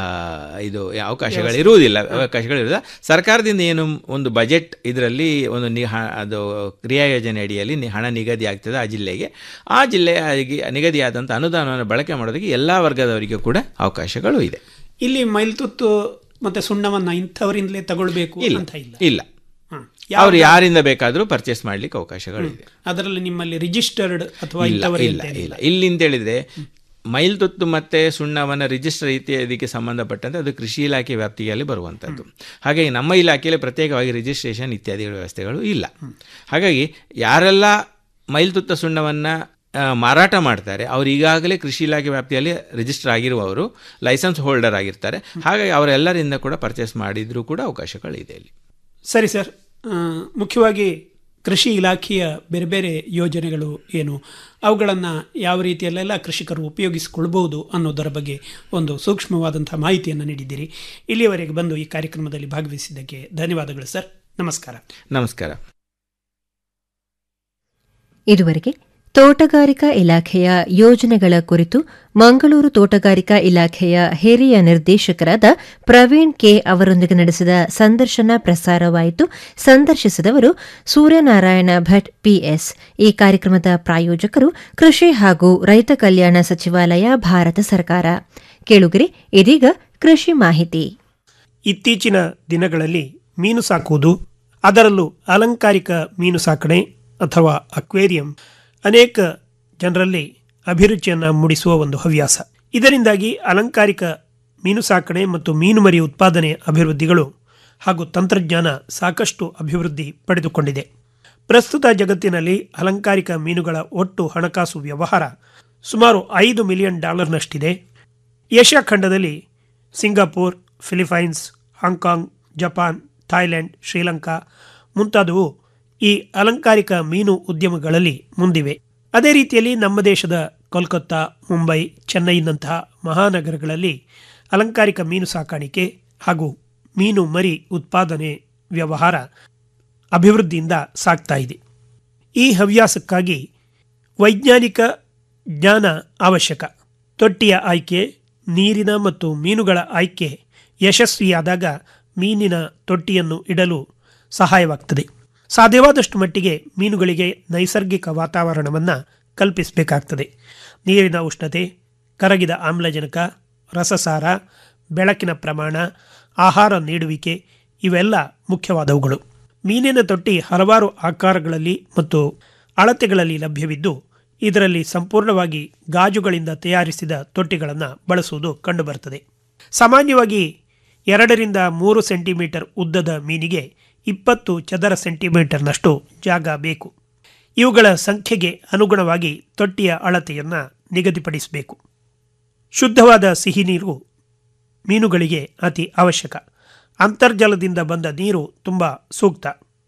Speaker 7: ಇದು ಅವಕಾಶಗಳು ಇರುವುದಿಲ್ಲ ಅವಕಾಶಗಳು ಇರುವುದಿಲ್ಲ ಸರ್ಕಾರದಿಂದ ಏನು ಒಂದು ಬಜೆಟ್ ಇದರಲ್ಲಿ ಒಂದು ನಿ ಹ- ಅದು ಕ್ರಿಯಾ ಯೋಜನೆ ಅಡಿಯಲ್ಲಿ ನಿ- ಹಣ ನಿಗದಿ ಆಗ್ತದೆ ಆ ಜಿಲ್ಲೆಗೆ ಆ ಜಿಲ್ಲೆಗೆ ನಿಗದಿಯಾದಂಥ ಅನುದಾನವನ್ನು ಬಳಕೆ ಮಾಡೋದಕ್ಕೆ ಎಲ್ಲ ವರ್ಗದವರಿಗೂ ಕೂಡ ಅವಕಾಶಗಳು ಇದೆ
Speaker 6: ಇಲ್ಲಿ ಮೈಲ್ತುತ್ತು ಮತ್ತೆ ಸುಣ್ಣವನ್ನ ಇಂಥವರಿಂದಲೇ ತಗೊಳ್ಬೇಕು
Speaker 7: ಇಲ್ಲ
Speaker 6: ಅಂತ ಇಲ್ಲ
Speaker 7: ಇಲ್ಲ
Speaker 6: ಹ.
Speaker 7: ಅವ್ರು ಯಾರಿಂದ ಬೇಕಾದರೂ ಪರ್ಚೇಸ್ ಮಾಡ್ಲಿಕ್ಕೆ ಅವಕಾಶಗಳು ಇದೆ
Speaker 6: ಅದರಲ್ಲಿ ನಿಮ್ಮಲ್ಲಿ ರಿಜಿಸ್ಟರ್ಡ್ ಅಥವಾ
Speaker 7: ಇಲ್ಲ
Speaker 6: ಇಂಥವರೇ
Speaker 7: ಇಲ್ಲ
Speaker 6: ಅಂತ
Speaker 7: ಇಲ್ಲ ಇಲ್ಲಿ ಅಂತ ಹೇಳಿದ್ರೆ ಮೈಲ್ತುತ್ತು ಮತ್ತೆ ಸುಣ್ಣವನ್ನು ರಿಜಿಸ್ಟರ್ ಇತ್ಯಾದಿಗೆ ಸಂಬಂಧಪಟ್ಟಂತೆ ಅದು ಕೃಷಿ ಇಲಾಖೆ ವ್ಯಾಪ್ತಿಯಲ್ಲಿ ಬರುವಂಥದ್ದು ಹಾಗಾಗಿ ನಮ್ಮ ಇಲಾಖೆಯಲ್ಲಿ ಪ್ರತ್ಯೇಕವಾಗಿ ರಿಜಿಸ್ಟ್ರೇಷನ್ ಇತ್ಯಾದಿಗಳ ವ್ಯವಸ್ಥೆಗಳು ಇಲ್ಲ ಹಾಗಾಗಿ ಯಾರೆಲ್ಲ ಮೈಲ್ತುತ್ತ ಸುಣ್ಣವನ್ನು ಮಾರಾಟ ಮಾಡ್ತಾರೆ ಅವರು ಈಗಾಗಲೇ ಕೃಷಿ ಇಲಾಖೆ ವ್ಯಾಪ್ತಿಯಲ್ಲಿ ರಿಜಿಸ್ಟರ್ ಆಗಿರುವವರು ಲೈಸೆನ್ಸ್ ಹೋಲ್ಡರ್ ಆಗಿರ್ತಾರೆ ಹಾಗಾಗಿ ಅವರೆಲ್ಲರಿಂದ ಕೂಡ ಪರ್ಚೇಸ್ ಮಾಡಿದರೂ ಕೂಡ ಅವಕಾಶಗಳಿದೆ ಇಲ್ಲಿ
Speaker 6: ಸರಿ ಸರ್ ಆ, ಮುಖ್ಯವಾಗಿ ಕೃಷಿ ಇಲಾಖೆಯ ಬೇರೆ ಬೇರೆ ಯೋಜನೆಗಳು ಏನು ಅವುಗಳನ್ನು ಯಾವ ರೀತಿಯಲ್ಲೆಲ್ಲ ಕೃಷಿಕರು ಉಪಯೋಗಿಸಿಕೊಳ್ಬಹುದು ಅನ್ನೋದರ ಬಗ್ಗೆ ಒಂದು ಸೂಕ್ಷ್ಮವಾದಂಥ ಮಾಹಿತಿಯನ್ನು ನೀಡಿದ್ದೀರಿ ಇಲ್ಲಿಯವರೆಗೆ ಬಂದು ಈ ಕಾರ್ಯಕ್ರಮದಲ್ಲಿ ಭಾಗವಹಿಸಿದ್ದಕ್ಕೆ ಧನ್ಯವಾದಗಳು ಸರ್ ನಮಸ್ಕಾರ
Speaker 7: ನಮಸ್ಕಾರ
Speaker 1: ಇದುವರೆಗೆ ತೋಟಗಾರಿಕಾ ಇಲಾಖೆಯ ಯೋಜನೆಗಳ ಕುರಿತು ಮಂಗಳೂರು ತೋಟಗಾರಿಕಾ ಇಲಾಖೆಯ ಹಿರಿಯ ನಿರ್ದೇಶಕರಾದ ಪ್ರವೀಣ್ ಕೆ ಅವರೊಂದಿಗೆ ನಡೆಸಿದ ಸಂದರ್ಶನ ಪ್ರಸಾರವಾಯಿತು ಸಂದರ್ಶಿಸಿದವರು ಸೂರ್ಯನಾರಾಯಣ ಭಟ್ ಪಿಎಸ್ ಈ ಕಾರ್ಯಕ್ರಮದ ಪ್ರಾಯೋಜಕರು ಕೃಷಿ ಹಾಗೂ ರೈತ ಕಲ್ಯಾಣ ಸಚಿವಾಲಯ ಭಾರತ ಸರ್ಕಾರ ಕೇಳುಗರೆ ಇದೀಗ ಕೃಷಿ ಮಾಹಿತಿ
Speaker 6: ಇತ್ತೀಚಿನ ದಿನಗಳಲ್ಲಿ ಮೀನು ಸಾಕುವುದು ಅದರಲ್ಲೂ ಅಲಂಕಾರಿಕ ಮೀನು ಸಾಕಣೆ ಅಥವಾ ಅಕ್ವೇರಿಯಂ ಅನೇಕ ಜನರಲ್ಲಿ ಅಭಿರುಚಿಯನ್ನು ಮೂಡಿಸುವ ಒಂದು ಹವ್ಯಾಸ ಇದರಿಂದಾಗಿ ಅಲಂಕಾರಿಕ ಮೀನು ಸಾಕಣೆ ಮತ್ತು ಮೀನು ಮರಿ ಉತ್ಪಾದನೆ ಅಭಿವೃದ್ಧಿಗಳು ಹಾಗೂ ತಂತ್ರಜ್ಞಾನ ಸಾಕಷ್ಟು ಅಭಿವೃದ್ಧಿ ಪಡೆದುಕೊಂಡಿದೆ ಪ್ರಸ್ತುತ ಜಗತ್ತಿನಲ್ಲಿ ಅಲಂಕಾರಿಕ ಮೀನುಗಳ ಒಟ್ಟು ಹಣಕಾಸು ವ್ಯವಹಾರ ಸುಮಾರು ಐದು ಮಿಲಿಯನ್ ಡಾಲರ್ನಷ್ಟಿದೆ ಏಷ್ಯಾ ಖಂಡದಲ್ಲಿ Singapore Philippines Hong Kong Japan Thailand Sri Lanka ಮುಂತಾದವು ಈ ಅಲಂಕಾರಿಕ ಮೀನು ಉದ್ಯಮಗಳಲ್ಲಿ ಮುಂದಿವೆ ಅದೇ ರೀತಿಯಲ್ಲಿ ನಮ್ಮ ದೇಶದ ಕೋಲ್ಕತ್ತಾ ಮುಂಬೈ ಚೆನ್ನೈನಂತಹ ಮಹಾನಗರಗಳಲ್ಲಿ ಅಲಂಕಾರಿಕ ಮೀನು ಸಾಕಾಣಿಕೆ ಹಾಗೂ ಮೀನು ಮರಿ ಉತ್ಪಾದನೆ ವ್ಯವಹಾರ ಅಭಿವೃದ್ಧಿಯಿಂದ ಸಾಗ್ತಾ ಇದೆ ಈ ಹವ್ಯಾಸಕ್ಕಾಗಿ ವೈಜ್ಞಾನಿಕ ಜ್ಞಾನ ಅವಶ್ಯಕ ತೊಟ್ಟಿಯ ಆಯ್ಕೆ ನೀರಿನ ಮತ್ತು ಮೀನುಗಳ ಆಯ್ಕೆ ಯಶಸ್ವಿಯಾದಾಗ ಮೀನಿನ ತೊಟ್ಟಿಯನ್ನು ಇಡಲು ಸಹಾಯವಾಗ್ತದೆ ಸಾಧ್ಯವಾದಷ್ಟು ಮಟ್ಟಿಗೆ ಮೀನುಗಳಿಗೆ ನೈಸರ್ಗಿಕ ವಾತಾವರಣವನ್ನು ಕಲ್ಪಿಸಬೇಕಾಗ್ತದೆ ನೀರಿನ ಉಷ್ಣತೆ ಕರಗಿದ ಆಮ್ಲಜನಕ ರಸಸಾರ ಬೆಳಕಿನ ಪ್ರಮಾಣ ಆಹಾರ ನೀಡುವಿಕೆ ಇವೆಲ್ಲ ಮುಖ್ಯವಾದವುಗಳು ಮೀನಿನ ತೊಟ್ಟಿ ಹಲವಾರು ಆಕಾರಗಳಲ್ಲಿ ಮತ್ತು ಅಳತೆಗಳಲ್ಲಿ ಲಭ್ಯವಿದ್ದು ಇದರಲ್ಲಿ ಸಂಪೂರ್ಣವಾಗಿ ಗಾಜುಗಳಿಂದ ತಯಾರಿಸಿದ ತೊಟ್ಟಿಗಳನ್ನು ಬಳಸುವುದು ಕಂಡುಬರುತ್ತದೆ ಸಾಮಾನ್ಯವಾಗಿ ಎರಡರಿಂದ ಮೂರು ಸೆಂಟಿಮೀಟರ್ ಉದ್ದದ ಮೀನಿಗೆ ಇಪ್ಪತ್ತು ಚದರ ಸೆಂಟಿಮೀಟರ್ನಷ್ಟು ಜಾಗ ಬೇಕು ಇವುಗಳ ಸಂಖ್ಯೆಗೆ ಅನುಗುಣವಾಗಿ ತೊಟ್ಟಿಯ ಅಳತೆಯನ್ನು ನಿಗದಿಪಡಿಸಬೇಕು ಶುದ್ಧವಾದ ಸಿಹಿ ನೀರು ಮೀನುಗಳಿಗೆ ಅತಿ ಅವಶ್ಯಕ ಅಂತರ್ಜಲದಿಂದ ಬಂದ ನೀರು ತುಂಬ ಸೂಕ್ತ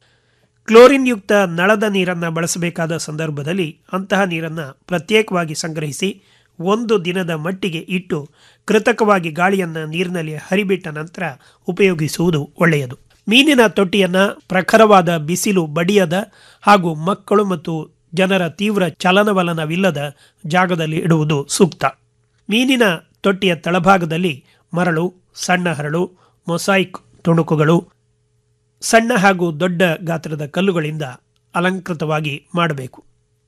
Speaker 6: ಕ್ಲೋರಿನ್ ಯುಕ್ತ ನಳದ ನೀರನ್ನು ಬಳಸಬೇಕಾದ ಸಂದರ್ಭದಲ್ಲಿ ಅಂತಹ ನೀರನ್ನು ಪ್ರತ್ಯೇಕವಾಗಿ ಸಂಗ್ರಹಿಸಿ ಒಂದು ದಿನದ ಮಟ್ಟಿಗೆ ಇಟ್ಟು ಕೃತಕವಾಗಿ ಗಾಳಿಯನ್ನು ನೀರಿನಲ್ಲಿ ಹರಿಬಿಟ್ಟ ನಂತರ ಉಪಯೋಗಿಸುವುದು ಒಳ್ಳೆಯದು ಮೀನಿನ ತೊಟ್ಟಿಯನ್ನು ಪ್ರಖರವಾದ ಬಿಸಿಲು ಬಡಿಯದ ಹಾಗೂ ಮಕ್ಕಳು ಮತ್ತು ಜನರ ತೀವ್ರ ಚಲನವಲನವಿಲ್ಲದ ಜಾಗದಲ್ಲಿ ಇಡುವುದು ಸೂಕ್ತ ಮೀನಿನ ತೊಟ್ಟಿಯ ತಳಭಾಗದಲ್ಲಿ ಮರಳು ಸಣ್ಣ ಹರಳು ಮೊಸಾಯಿಕ್ ತುಣುಕುಗಳು ಸಣ್ಣ ಹಾಗೂ ದೊಡ್ಡ ಗಾತ್ರದ ಕಲ್ಲುಗಳಿಂದ ಅಲಂಕೃತವಾಗಿ ಮಾಡಬೇಕು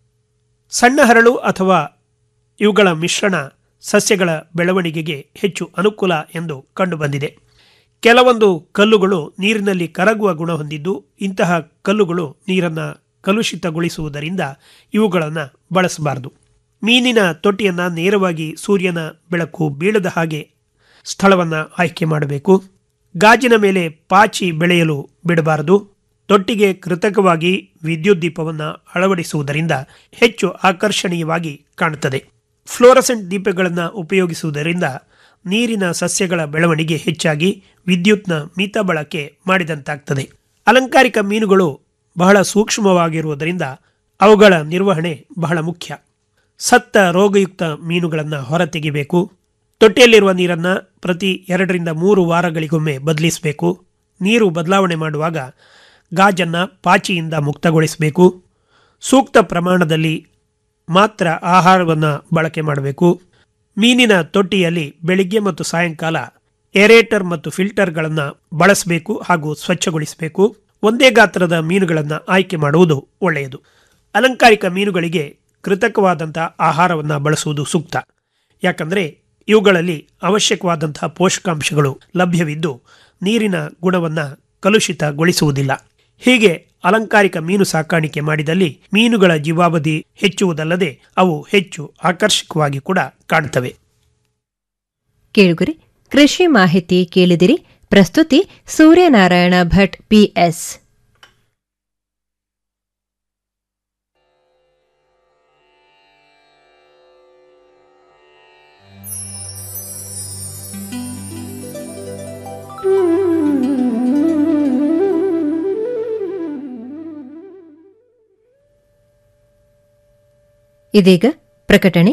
Speaker 6: ಸಣ್ಣ ಹರಳು ಅಥವಾ ಇವುಗಳ ಮಿಶ್ರಣ ಸಸ್ಯಗಳ ಬೆಳವಣಿಗೆಗೆ ಹೆಚ್ಚು ಅನುಕೂಲ ಎಂದು ಕಂಡುಬಂದಿದೆ ಕೆಲವೊಂದು ಕಲ್ಲುಗಳು ನೀರಿನಲ್ಲಿ ಕರಗುವ ಗುಣ ಹೊಂದಿದ್ದು ಇಂತಹ ಕಲ್ಲುಗಳು ನೀರನ್ನು ಕಲುಷಿತಗೊಳಿಸುವುದರಿಂದ ಇವುಗಳನ್ನು ಬಳಸಬಾರದು ಮೀನಿನ ತೊಟ್ಟಿಯನ್ನು ನೇರವಾಗಿ ಸೂರ್ಯನ ಬೆಳಕು ಬೀಳದ ಹಾಗೆ ಸ್ಥಳವನ್ನು ಆಯ್ಕೆ ಮಾಡಬೇಕು ಗಾಜಿನ ಮೇಲೆ ಪಾಚಿ ಬೆಳೆಯಲು ಬಿಡಬಾರದು ತೊಟ್ಟಿಗೆ ಕೃತಕವಾಗಿ ವಿದ್ಯುತ್ ದೀಪವನ್ನು ಅಳವಡಿಸುವುದರಿಂದ ಹೆಚ್ಚು ಆಕರ್ಷಣೀಯವಾಗಿ ಕಾಣುತ್ತದೆ ಫ್ಲೋರಸೆಂಟ್ ದೀಪಗಳನ್ನು ಉಪಯೋಗಿಸುವುದರಿಂದ ನೀರಿನ ಸಸ್ಯಗಳ ಬೆಳವಣಿಗೆ ಹೆಚ್ಚಾಗಿ ವಿದ್ಯುತ್ನ ಮಿತ ಬಳಕೆ ಮಾಡಿದಂತಾಗ್ತದೆ ಅಲಂಕಾರಿಕ ಮೀನುಗಳು ಬಹಳ ಸೂಕ್ಷ್ಮವಾಗಿರುವುದರಿಂದ ಅವುಗಳ ನಿರ್ವಹಣೆ ಬಹಳ ಮುಖ್ಯ ಸತ್ತ ರೋಗಯುಕ್ತ ಮೀನುಗಳನ್ನು ಹೊರತೆಗೆಯಬೇಕು ತೊಟ್ಟಿಯಲ್ಲಿರುವ ನೀರನ್ನು ಪ್ರತಿ ಎರಡರಿಂದ ಮೂರು ವಾರಗಳಿಗೊಮ್ಮೆ ಬದಲಿಸಬೇಕು ನೀರು ಬದಲಾವಣೆ ಮಾಡುವಾಗ ಗಾಜನ್ನು ಪಾಚಿಯಿಂದ ಮುಕ್ತಗೊಳಿಸಬೇಕು ಸೂಕ್ತ ಪ್ರಮಾಣದಲ್ಲಿ ಮಾತ್ರ ಆಹಾರವನ್ನು ಬಳಕೆ ಮಾಡಬೇಕು ಮೀನಿನ ತೊಟ್ಟಿಯಲ್ಲಿ ಬೆಳಿಗ್ಗೆ ಮತ್ತು ಸಾಯಂಕಾಲ ಏರೇಟರ್ ಮತ್ತು ಫಿಲ್ಟರ್ಗಳನ್ನು ಬಳಸಬೇಕು ಹಾಗೂ ಸ್ವಚ್ಛಗೊಳಿಸಬೇಕು ಒಂದೇ ಗಾತ್ರದ ಮೀನುಗಳನ್ನು ಆಯ್ಕೆ ಮಾಡುವುದು ಒಳ್ಳೆಯದು ಅಲಂಕಾರಿಕ ಮೀನುಗಳಿಗೆ ಕೃತಕವಾದಂಥ ಆಹಾರವನ್ನು ಬಳಸುವುದು ಸೂಕ್ತ ಯಾಕಂದರೆ ಇವುಗಳಲ್ಲಿ ಅವಶ್ಯಕವಾದಂತಹ ಪೋಷಕಾಂಶಗಳು ಲಭ್ಯವಿದ್ದು ನೀರಿನ ಗುಣವನ್ನು ಕಲುಷಿತಗೊಳಿಸುವುದಿಲ್ಲ ಹೀಗೆ ಅಲಂಕಾರಿಕ ಮೀನು ಸಾಕಾಣಿಕೆ ಮಾಡಿದಲ್ಲಿ ಮೀನುಗಳ ಜೀವಾವಧಿ ಹೆಚ್ಚುವುದಲ್ಲದೆ ಅವು ಹೆಚ್ಚು ಆಕರ್ಷಕವಾಗಿ ಕೂಡ ಕಾಣುತ್ತವೆ
Speaker 1: ಕೇಳುಗರೆ ಕೃಷಿ ಮಾಹಿತಿ ಕೇಳಿದಿರಿ ಪ್ರಸ್ತುತಿ ಸೂರ್ಯನಾರಾಯಣ ಭಟ್ ಪಿಎಸ್ ಇದೀಗ ಪ್ರಕಟಣೆ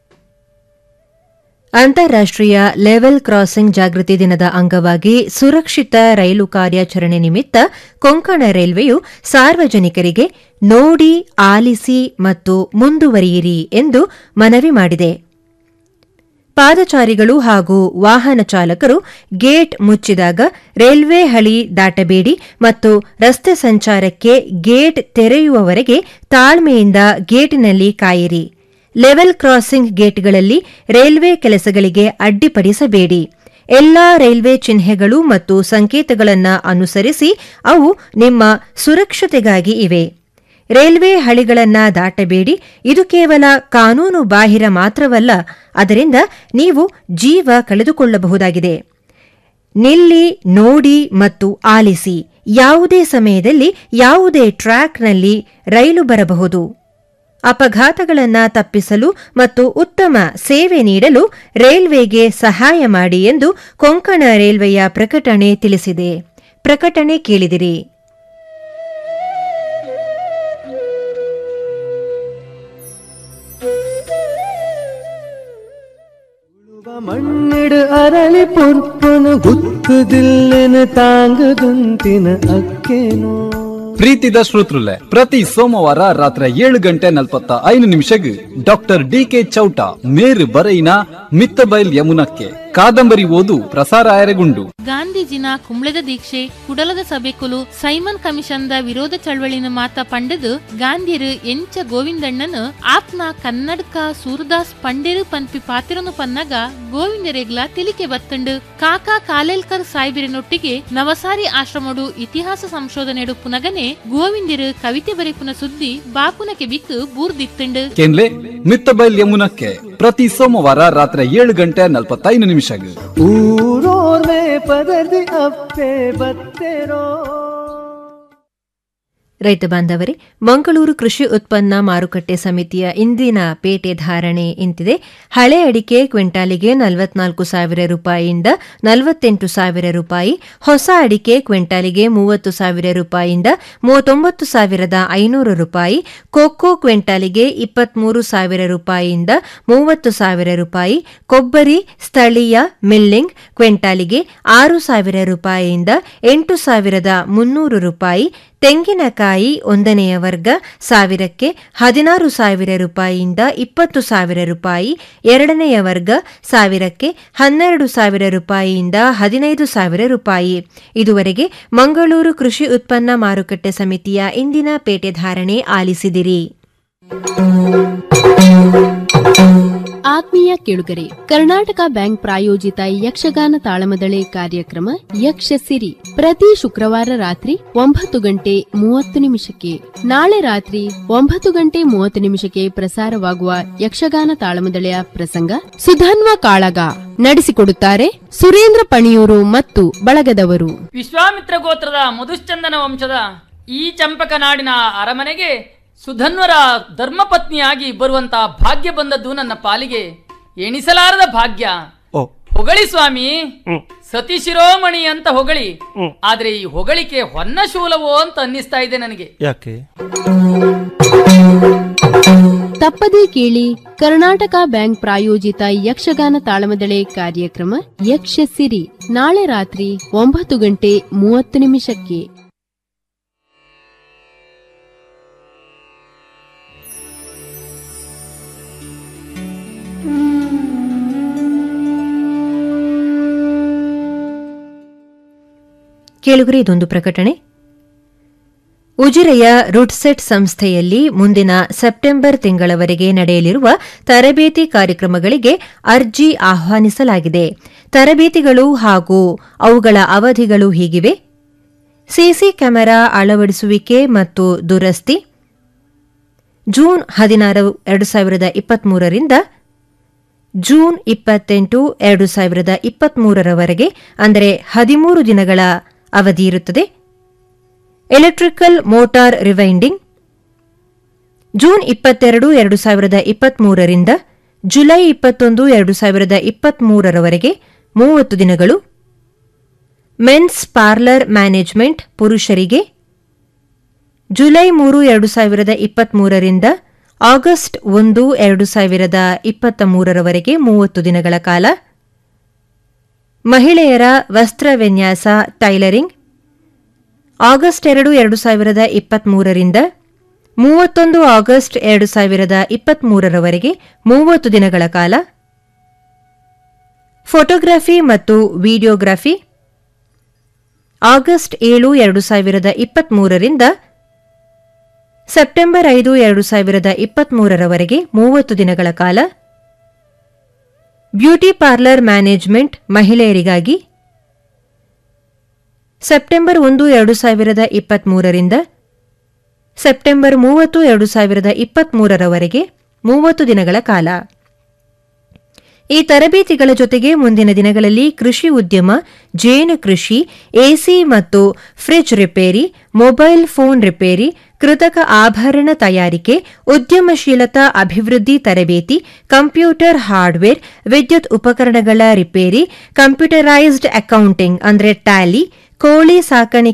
Speaker 1: ಅಂತಾರಾಷ್ಟ್ರೀಯ ಲೆವೆಲ್ ಕ್ರಾಸಿಂಗ್ ಜಾಗೃತಿ ದಿನದ ಅಂಗವಾಗಿ ಸುರಕ್ಷಿತ ರೈಲು ಕಾರ್ಯಾಚರಣೆ ನಿಮಿತ್ತ ಕೊಂಕಣ ರೈಲ್ವೆಯು ಸಾರ್ವಜನಿಕರಿಗೆ ನೋಡಿ ಆಲಿಸಿ ಮತ್ತು ಮುಂದುವರಿಯಿರಿ ಎಂದು ಮನವಿ ಮಾಡಿದೆ ಪಾದಚಾರಿಗಳು ಹಾಗೂ ವಾಹನ ಚಾಲಕರು ಗೇಟ್ ಮುಚ್ಚಿದಾಗ ರೈಲ್ವೆ ಹಳಿ ದಾಟಬೇಡಿ ಮತ್ತು ರಸ್ತೆ ಸಂಚಾರಕ್ಕೆ ಗೇಟ್ ತೆರೆಯುವವರೆಗೆ ತಾಳ್ಮೆಯಿಂದ ಗೇಟಿನಲ್ಲಿ ಕಾಯಿರಿ ಲೆವೆಲ್ ಕ್ರಾಸಿಂಗ್ ಗೇಟ್ಗಳಲ್ಲಿ ರೈಲ್ವೆ ಕೆಲಸಗಳಿಗೆ ಅಡ್ಡಿಪಡಿಸಬೇಡಿ ಎಲ್ಲಾ ರೈಲ್ವೆ ಚಿಹ್ನೆಗಳು ಮತ್ತು ಸಂಕೇತಗಳನ್ನು ಅನುಸರಿಸಿ ಅವು ನಿಮ್ಮ ಸುರಕ್ಷತೆಗಾಗಿ ಇವೆ ರೈಲ್ವೆ ಹಳಿಗಳನ್ನ ದಾಟಬೇಡಿ ಇದು ಕೇವಲ ಕಾನೂನು ಬಾಹಿರ ಮಾತ್ರವಲ್ಲ ಅದರಿಂದ ನೀವು ಜೀವ ಕಳೆದುಕೊಳ್ಳಬಹುದಾಗಿದೆ ನಿಲ್ಲಿ ನೋಡಿ ಮತ್ತು ಆಲಿಸಿ ಯಾವುದೇ ಸಮಯದಲ್ಲಿ ಯಾವುದೇ ಟ್ರ್ಯಾಕ್ನಲ್ಲಿ ರೈಲು ಬರಬಹುದು ಅಪಘಾತಗಳನ್ನು ತಪ್ಪಿಸಲು ಮತ್ತು ಉತ್ತಮ ಸೇವೆ ನೀಡಲು ರೈಲ್ವೆಗೆ ಸಹಾಯ ಮಾಡಿ ಎಂದು ಕೊಂಕಣ ರೈಲ್ವೆಯ ಪ್ರಕಟಣೆ ತಿಳಿಸಿದೆ ಪ್ರಕಟಣೆ ಕೇಳಿದಿರಿ
Speaker 8: മണ്ണിട് അരളി പൊർപ്പുന ഗുത്തുതില്ലെന്ന് താങ്കുതുಂತಿನ ಅಕ್ಕೇನೋ
Speaker 9: ಪ್ರೀತಿದ ಶ್ರೋತೃಲೆ ಪ್ರತಿ ಸೋಮವಾರ ರಾತ್ರಿ ಏಳು ಗಂಟೆ ನಲ್ವತ್ತ ಐದು ನಿಮಿಷಗ್ ಡಾಕ್ಟರ್ ಡಿ ಕೆ ಚೌಟ ಮೇರು ಬರೈನ ಮಿತ್ತಬೈಲ್ ಯಮುನಕ್ಕೆ ಕಾದಂಬರಿ ಓದು ಪ್ರಸಾರ ಆಯರಗುಂಡು
Speaker 10: ಗಾಂಧೀಜಿನ ಕುಂಬ್ಳದ ದೀಕ್ಷೆ ಕುಡಲದ ಸಭೆಕುಲು ಸೈಮನ್ ಕಮಿಷನ್ದ ವಿರೋಧ ಚಳವಳಿನ ಮಾತ ಪಂಡದು ಗಾಂಧಿಯರು ಎಂಚ ಗೋವಿಂದಣ್ಣನು ಆಪ್ನ ಕನ್ನಡಕ ಸೂರದಾಸ್ ಪಂಡೇರು ಪನ್ಪಿ ಪಾತಿರನು ಪನ್ನಗ ಗೋವಿಂದರೇಗ್ಲ ತಿಳಿಕೆ ಬತ್ತಂಡು ಕಾಕಾ ಕಾಲೇಲ್ಕರ್ ಸಾಯ್ಬಿರಿನೊಟ್ಟಿಗೆ ನವಸಾರಿ ಆಶ್ರಮಡು ಇತಿಹಾಸ ಸಂಶೋಧನೆಡು ಪುನಗನೆ ಗೋವಿಂದಿರು ಕವಿತೆ ಬರೆಪುನ ಸುದ್ದಿ ಬಾಪುನಕ್ಕೆ ಬಿಕ್ಕು ಬೂರ್ದಿತ್ತಂಡು
Speaker 9: ಕೇನ್ಲೆ ಮಿತ್ತಬೈಲ್ ಯಮುನಕ್ಕೆ ಪ್ರತಿ ಸೋಮವಾರ ರಾತ್ರಿ ಏಳು ಗಂಟೆ ನಲ್ವತ್ತೈದು ನಿಮಿಷಗ್
Speaker 8: ಊರೋರ್ಮೆ ಪದದಿ ಅಪ್ಪೆ ಬತ್ತೆರೋ
Speaker 1: ರೈತ ಬಾಂಧವರೇ ಮಂಗಳೂರು ಕೃಷಿ ಉತ್ಪನ್ನ ಮಾರುಕಟ್ಟೆ ಸಮಿತಿಯ ಇಂದಿನ ಪೇಟೆ ಧಾರಣೆ ಇಂತಿದೆ ಹಳೆ ಅಡಿಕೆ ಕ್ವಿಂಟಾಲಿಗೆ ನಲವತ್ನಾಲ್ಕು ಸಾವಿರ ರೂಪಾಯಿಯಿಂದ ನಲವತ್ತೆಂಟು ಸಾವಿರ ರೂಪಾಯಿ ಹೊಸ ಅಡಿಕೆ ಕ್ವಿಂಟಾಲಿಗೆ ಮೂವತ್ತು ಸಾವಿರ ರೂಪಾಯಿಯಿಂದ ಮೂವತ್ತೊಂಬತ್ತು ಸಾವಿರದ ಐನೂರು ರೂಪಾಯಿ ಕೊಕ್ಕೋ ಕ್ವಿಂಟಾಲಿಗೆ ಇಪ್ಪತ್ಮೂರು ಸಾವಿರ ರೂಪಾಯಿಯಿಂದ ಮೂವತ್ತು ಸಾವಿರ ರೂಪಾಯಿ ಕೊಬ್ಬರಿ ಸ್ಥಳೀಯ ಮಿಲ್ಲಿಂಗ್ ಕ್ವಿಂಟಾಲಿಗೆ ಆರು ಸಾವಿರ ರೂಪಾಯಿಯಿಂದ ಎಂಟು ಸಾವಿರದ ಮುನ್ನೂರು ರೂಪಾಯಿ ತೆಂಗಿನಕಾಯಿ ಒಂದನೆಯ ವರ್ಗ ಸಾವಿರಕ್ಕೆ ಹದಿನಾರು ಸಾವಿರ ರೂಪಾಯಿಯಿಂದ ಇಪ್ಪತ್ತು ಸಾವಿರ ರೂಪಾಯಿ ಎರಡನೆಯ ವರ್ಗ ಸಾವಿರಕ್ಕೆ ಹನ್ನೆರಡು ಸಾವಿರ ರೂಪಾಯಿಯಿಂದ ಹದಿನೈದು ಸಾವಿರ ರೂಪಾಯಿ ಇದುವರೆಗೆ ಮಂಗಳೂರು ಕೃಷಿ ಉತ್ಪನ್ನ ಮಾರುಕಟ್ಟೆ ಸಮಿತಿಯ ಇಂದಿನ ಪೇಟೆ ಧಾರಣೆ ಆಲಿಸಿದಿರಿ
Speaker 11: ಆತ್ಮೀಯ ಕೇಳುಗರೆ ಕರ್ನಾಟಕ ಬ್ಯಾಂಕ್ ಪ್ರಾಯೋಜಿತ ಯಕ್ಷಗಾನ ತಾಳಮದಳೆ ಕಾರ್ಯಕ್ರಮ ಯಕ್ಷಸಿರಿ ಪ್ರತಿ ಶುಕ್ರವಾರ ರಾತ್ರಿ ಒಂಬತ್ತು ಗಂಟೆ ಮೂವತ್ತು ನಿಮಿಷಕ್ಕೆ ನಾಳೆ ರಾತ್ರಿ ಒಂಬತ್ತು ಗಂಟೆ ಮೂವತ್ತು ನಿಮಿಷಕ್ಕೆ ಪ್ರಸಾರವಾಗುವ ಯಕ್ಷಗಾನ ತಾಳಮದಳೆಯ ಪ್ರಸಂಗ ಸುಧನ್ವ ಕಾಳಗ ನಡೆಸಿಕೊಡುತ್ತಾರೆ ಸುರೇಂದ್ರ ಪಣಿಯೂರು ಮತ್ತು ಬಳಗದವರು
Speaker 12: ವಿಶ್ವಾಮಿತ್ರ ಗೋತ್ರದ ಮಧುಶ್ಚಂದನ ವಂಶದ ಈ ಚಂಪಕ ನಾಡಿನ ಅರಮನೆಗೆ ಸುಧನ್ವರ ಧರ್ಮಪತ್ನಿಯಾಗಿ ಬರುವಂತ ಭಾಗ್ಯ ಬಂದದ್ದು ನನ್ನ ಪಾಲಿಗೆ ಎಣಿಸಲಾರದ ಭಾಗ್ಯ ಹೊಗಳಿ ಸ್ವಾಮಿ ಸತಿ ಶಿರೋಮಣಿ ಅಂತ ಹೊಗಳಿ ಆದ್ರೆ ಈ ಹೊಗಳಿಕೆ ಹೊನ್ನ ಶೂಲವೋ ಅಂತ ಅನ್ನಿಸ್ತಾ ಇದೆ ನನಗೆ
Speaker 8: ಯಾಕೆ
Speaker 11: ತಪ್ಪದೇ ಕೇಳಿ ಕರ್ನಾಟಕ ಬ್ಯಾಂಕ್ ಪ್ರಾಯೋಜಿತ ಯಕ್ಷಗಾನ ತಾಳಮದಳೆ ಕಾರ್ಯಕ್ರಮ ಯಕ್ಷಸಿರಿ ನಾಳೆ ರಾತ್ರಿ ಒಂಬತ್ತು ಗಂಟೆ ಮೂವತ್ತು ನಿಮಿಷಕ್ಕೆ
Speaker 1: ಕೇಳುಗರೆ ಇದೊಂದು ಪ್ರಕಟಣೆ ಉಜಿರೆಯ ರುಡ್ಸೆಟ್ ಸಂಸ್ಥೆಯಲ್ಲಿ ಮುಂದಿನ ಸೆಪ್ಟೆಂಬರ್ ತಿಂಗಳವರೆಗೆ ನಡೆಯಲಿರುವ ತರಬೇತಿ ಕಾರ್ಯಕ್ರಮಗಳಿಗೆ ಅರ್ಜಿ ಆಹ್ವಾನಿಸಲಾಗಿದೆ ತರಬೇತಿಗಳು ಹಾಗೂ ಅವುಗಳ ಅವಧಿಗಳು ಹೀಗಿವೆ ಸಿಸಿ ಕ್ಯಾಮೆರಾ ಅಳವಡಿಸುವಿಕೆ ಮತ್ತು ದುರಸ್ತಿ ಜೂನ್ ಹದಿನಾರು ಎರಡು ಸಾವಿರದ ಇಪ್ಪತ್ಮೂರರಿಂದ ಜೂನ್ ಇಪ್ಪತ್ತೆಂಟು ಎರಡು ಸಾವಿರದ ಇಪ್ಪತ್ಮೂರರವರೆಗೆ ಅಂದರೆ ಹದಿಮೂರು ದಿನಗಳ ಅವಧಿ ಇರುತ್ತದೆ ಎಲೆಕ್ಟ್ರಿಕಲ್ ಮೋಟಾರ್ ರಿವೈಂಡಿಂಗ್ ಜೂನ್ ಇಪ್ಪತ್ತೆರಡು ಎರಡು ಸಾವಿರದ ಇಪ್ಪತ್ಮೂರರಿಂದ ಜುಲೈ ಇಪ್ಪತ್ತೊಂದು ಎರಡು ಸಾವಿರದ ಇಪ್ಪತ್ಮೂರರವರೆಗೆ ಮೂವತ್ತು ದಿನಗಳು ಮೆನ್ಸ್ ಪಾರ್ಲರ್ ಮ್ಯಾನೇಜ್ಮೆಂಟ್ ಪುರುಷರಿಗೆ ಜುಲೈ ಮೂರು ಎರಡು ಸಾವಿರದ ಇಪ್ಪತ್ಮೂರರಿಂದ ಆಗಸ್ಟ್ ಒಂದು ಎರಡು ಸಾವಿರದ ಇಪ್ಪತ್ತ ಮೂರರವರೆಗೆ ಮೂವತ್ತು ದಿನಗಳ ಕಾಲ ಮಹಿಳೆಯರ ವಸ್ತ್ರ ವಿನ್ಯಾಸ ಟೈಲರಿಂಗ್ ಆಗಸ್ಟ್ ಎರಡು ಎರಡು ಸಾವಿರದ ಇಪ್ಪತ್ಮೂರರಿಂದ ಮೂವತ್ತೊಂದು ಆಗಸ್ಟ್ ಎರಡು ಸಾವಿರದ ಇಪ್ಪತ್ಮೂರರವರೆಗೆ ಮೂವತ್ತು ದಿನಗಳ ಕಾಲ ಫೋಟೋಗ್ರಫಿ ಮತ್ತು ವಿಡಿಯೋಗ್ರಫಿ ಆಗಸ್ಟ್ ಏಳು ಎರಡು ಸಾವಿರದ ಇಪ್ಪತ್ಮೂರರಿಂದ ಸೆಪ್ಟೆಂಬರ್ ಐದು ಎರಡು ಸಾವಿರದ ಇಪ್ಪತ್ಮೂರರವರೆಗೆ ಮೂವತ್ತು ದಿನಗಳ ಕಾಲ ಬ್ಯೂಟಿ ಪಾರ್ಲರ್ ಮ್ಯಾನೇಜ್ಮೆಂಟ್ ಮಹಿಳೆಯರಿಗಾಗಿ ಸೆಪ್ಟೆಂಬರ್ ಒಂದು ಎರಡು ಸಾವಿರದ ಇಪ್ಪತ್ಮೂರರಿಂದ ಸೆಪ್ಟೆಂಬರ್ ಮೂವತ್ತು ಎರಡು ಸಾವಿರದ ಇಪ್ಪತ್ಮೂರರವರೆಗೆ ಮೂವತ್ತು ದಿನಗಳ ಕಾಲ ಈ ತರಬೇತಿಗಳ ಜೊತೆಗೆ ಮುಂದಿನ ದಿನಗಳಲ್ಲಿ ಕೃಷಿ ಉದ್ಯಮ ಜೇನು ಕೃಷಿ ಎಸಿ ಮತ್ತು fridge repair mobile phone repair ಕೃತಕ ಆಭರಣ ತಯಾರಿಕೆ ಉದ್ಯಮಶೀಲತಾ ಅಭಿವೃದ್ಧಿ ತರಬೇತಿ ಕಂಪ್ಯೂಟರ್ ಹಾರ್ಡ್ವೇರ್ ವಿದ್ಯುತ್ ಉಪಕರಣಗಳ ರಿಪೇರಿ ಕಂಪ್ಯೂಟರೈಸ್ಡ್ ಅಕೌಂಟಿಂಗ್ ಅಂದರೆ ಟ್ಯಾಲಿ ಕೋಳಿ ಸಾಕಾಣಿಕೆ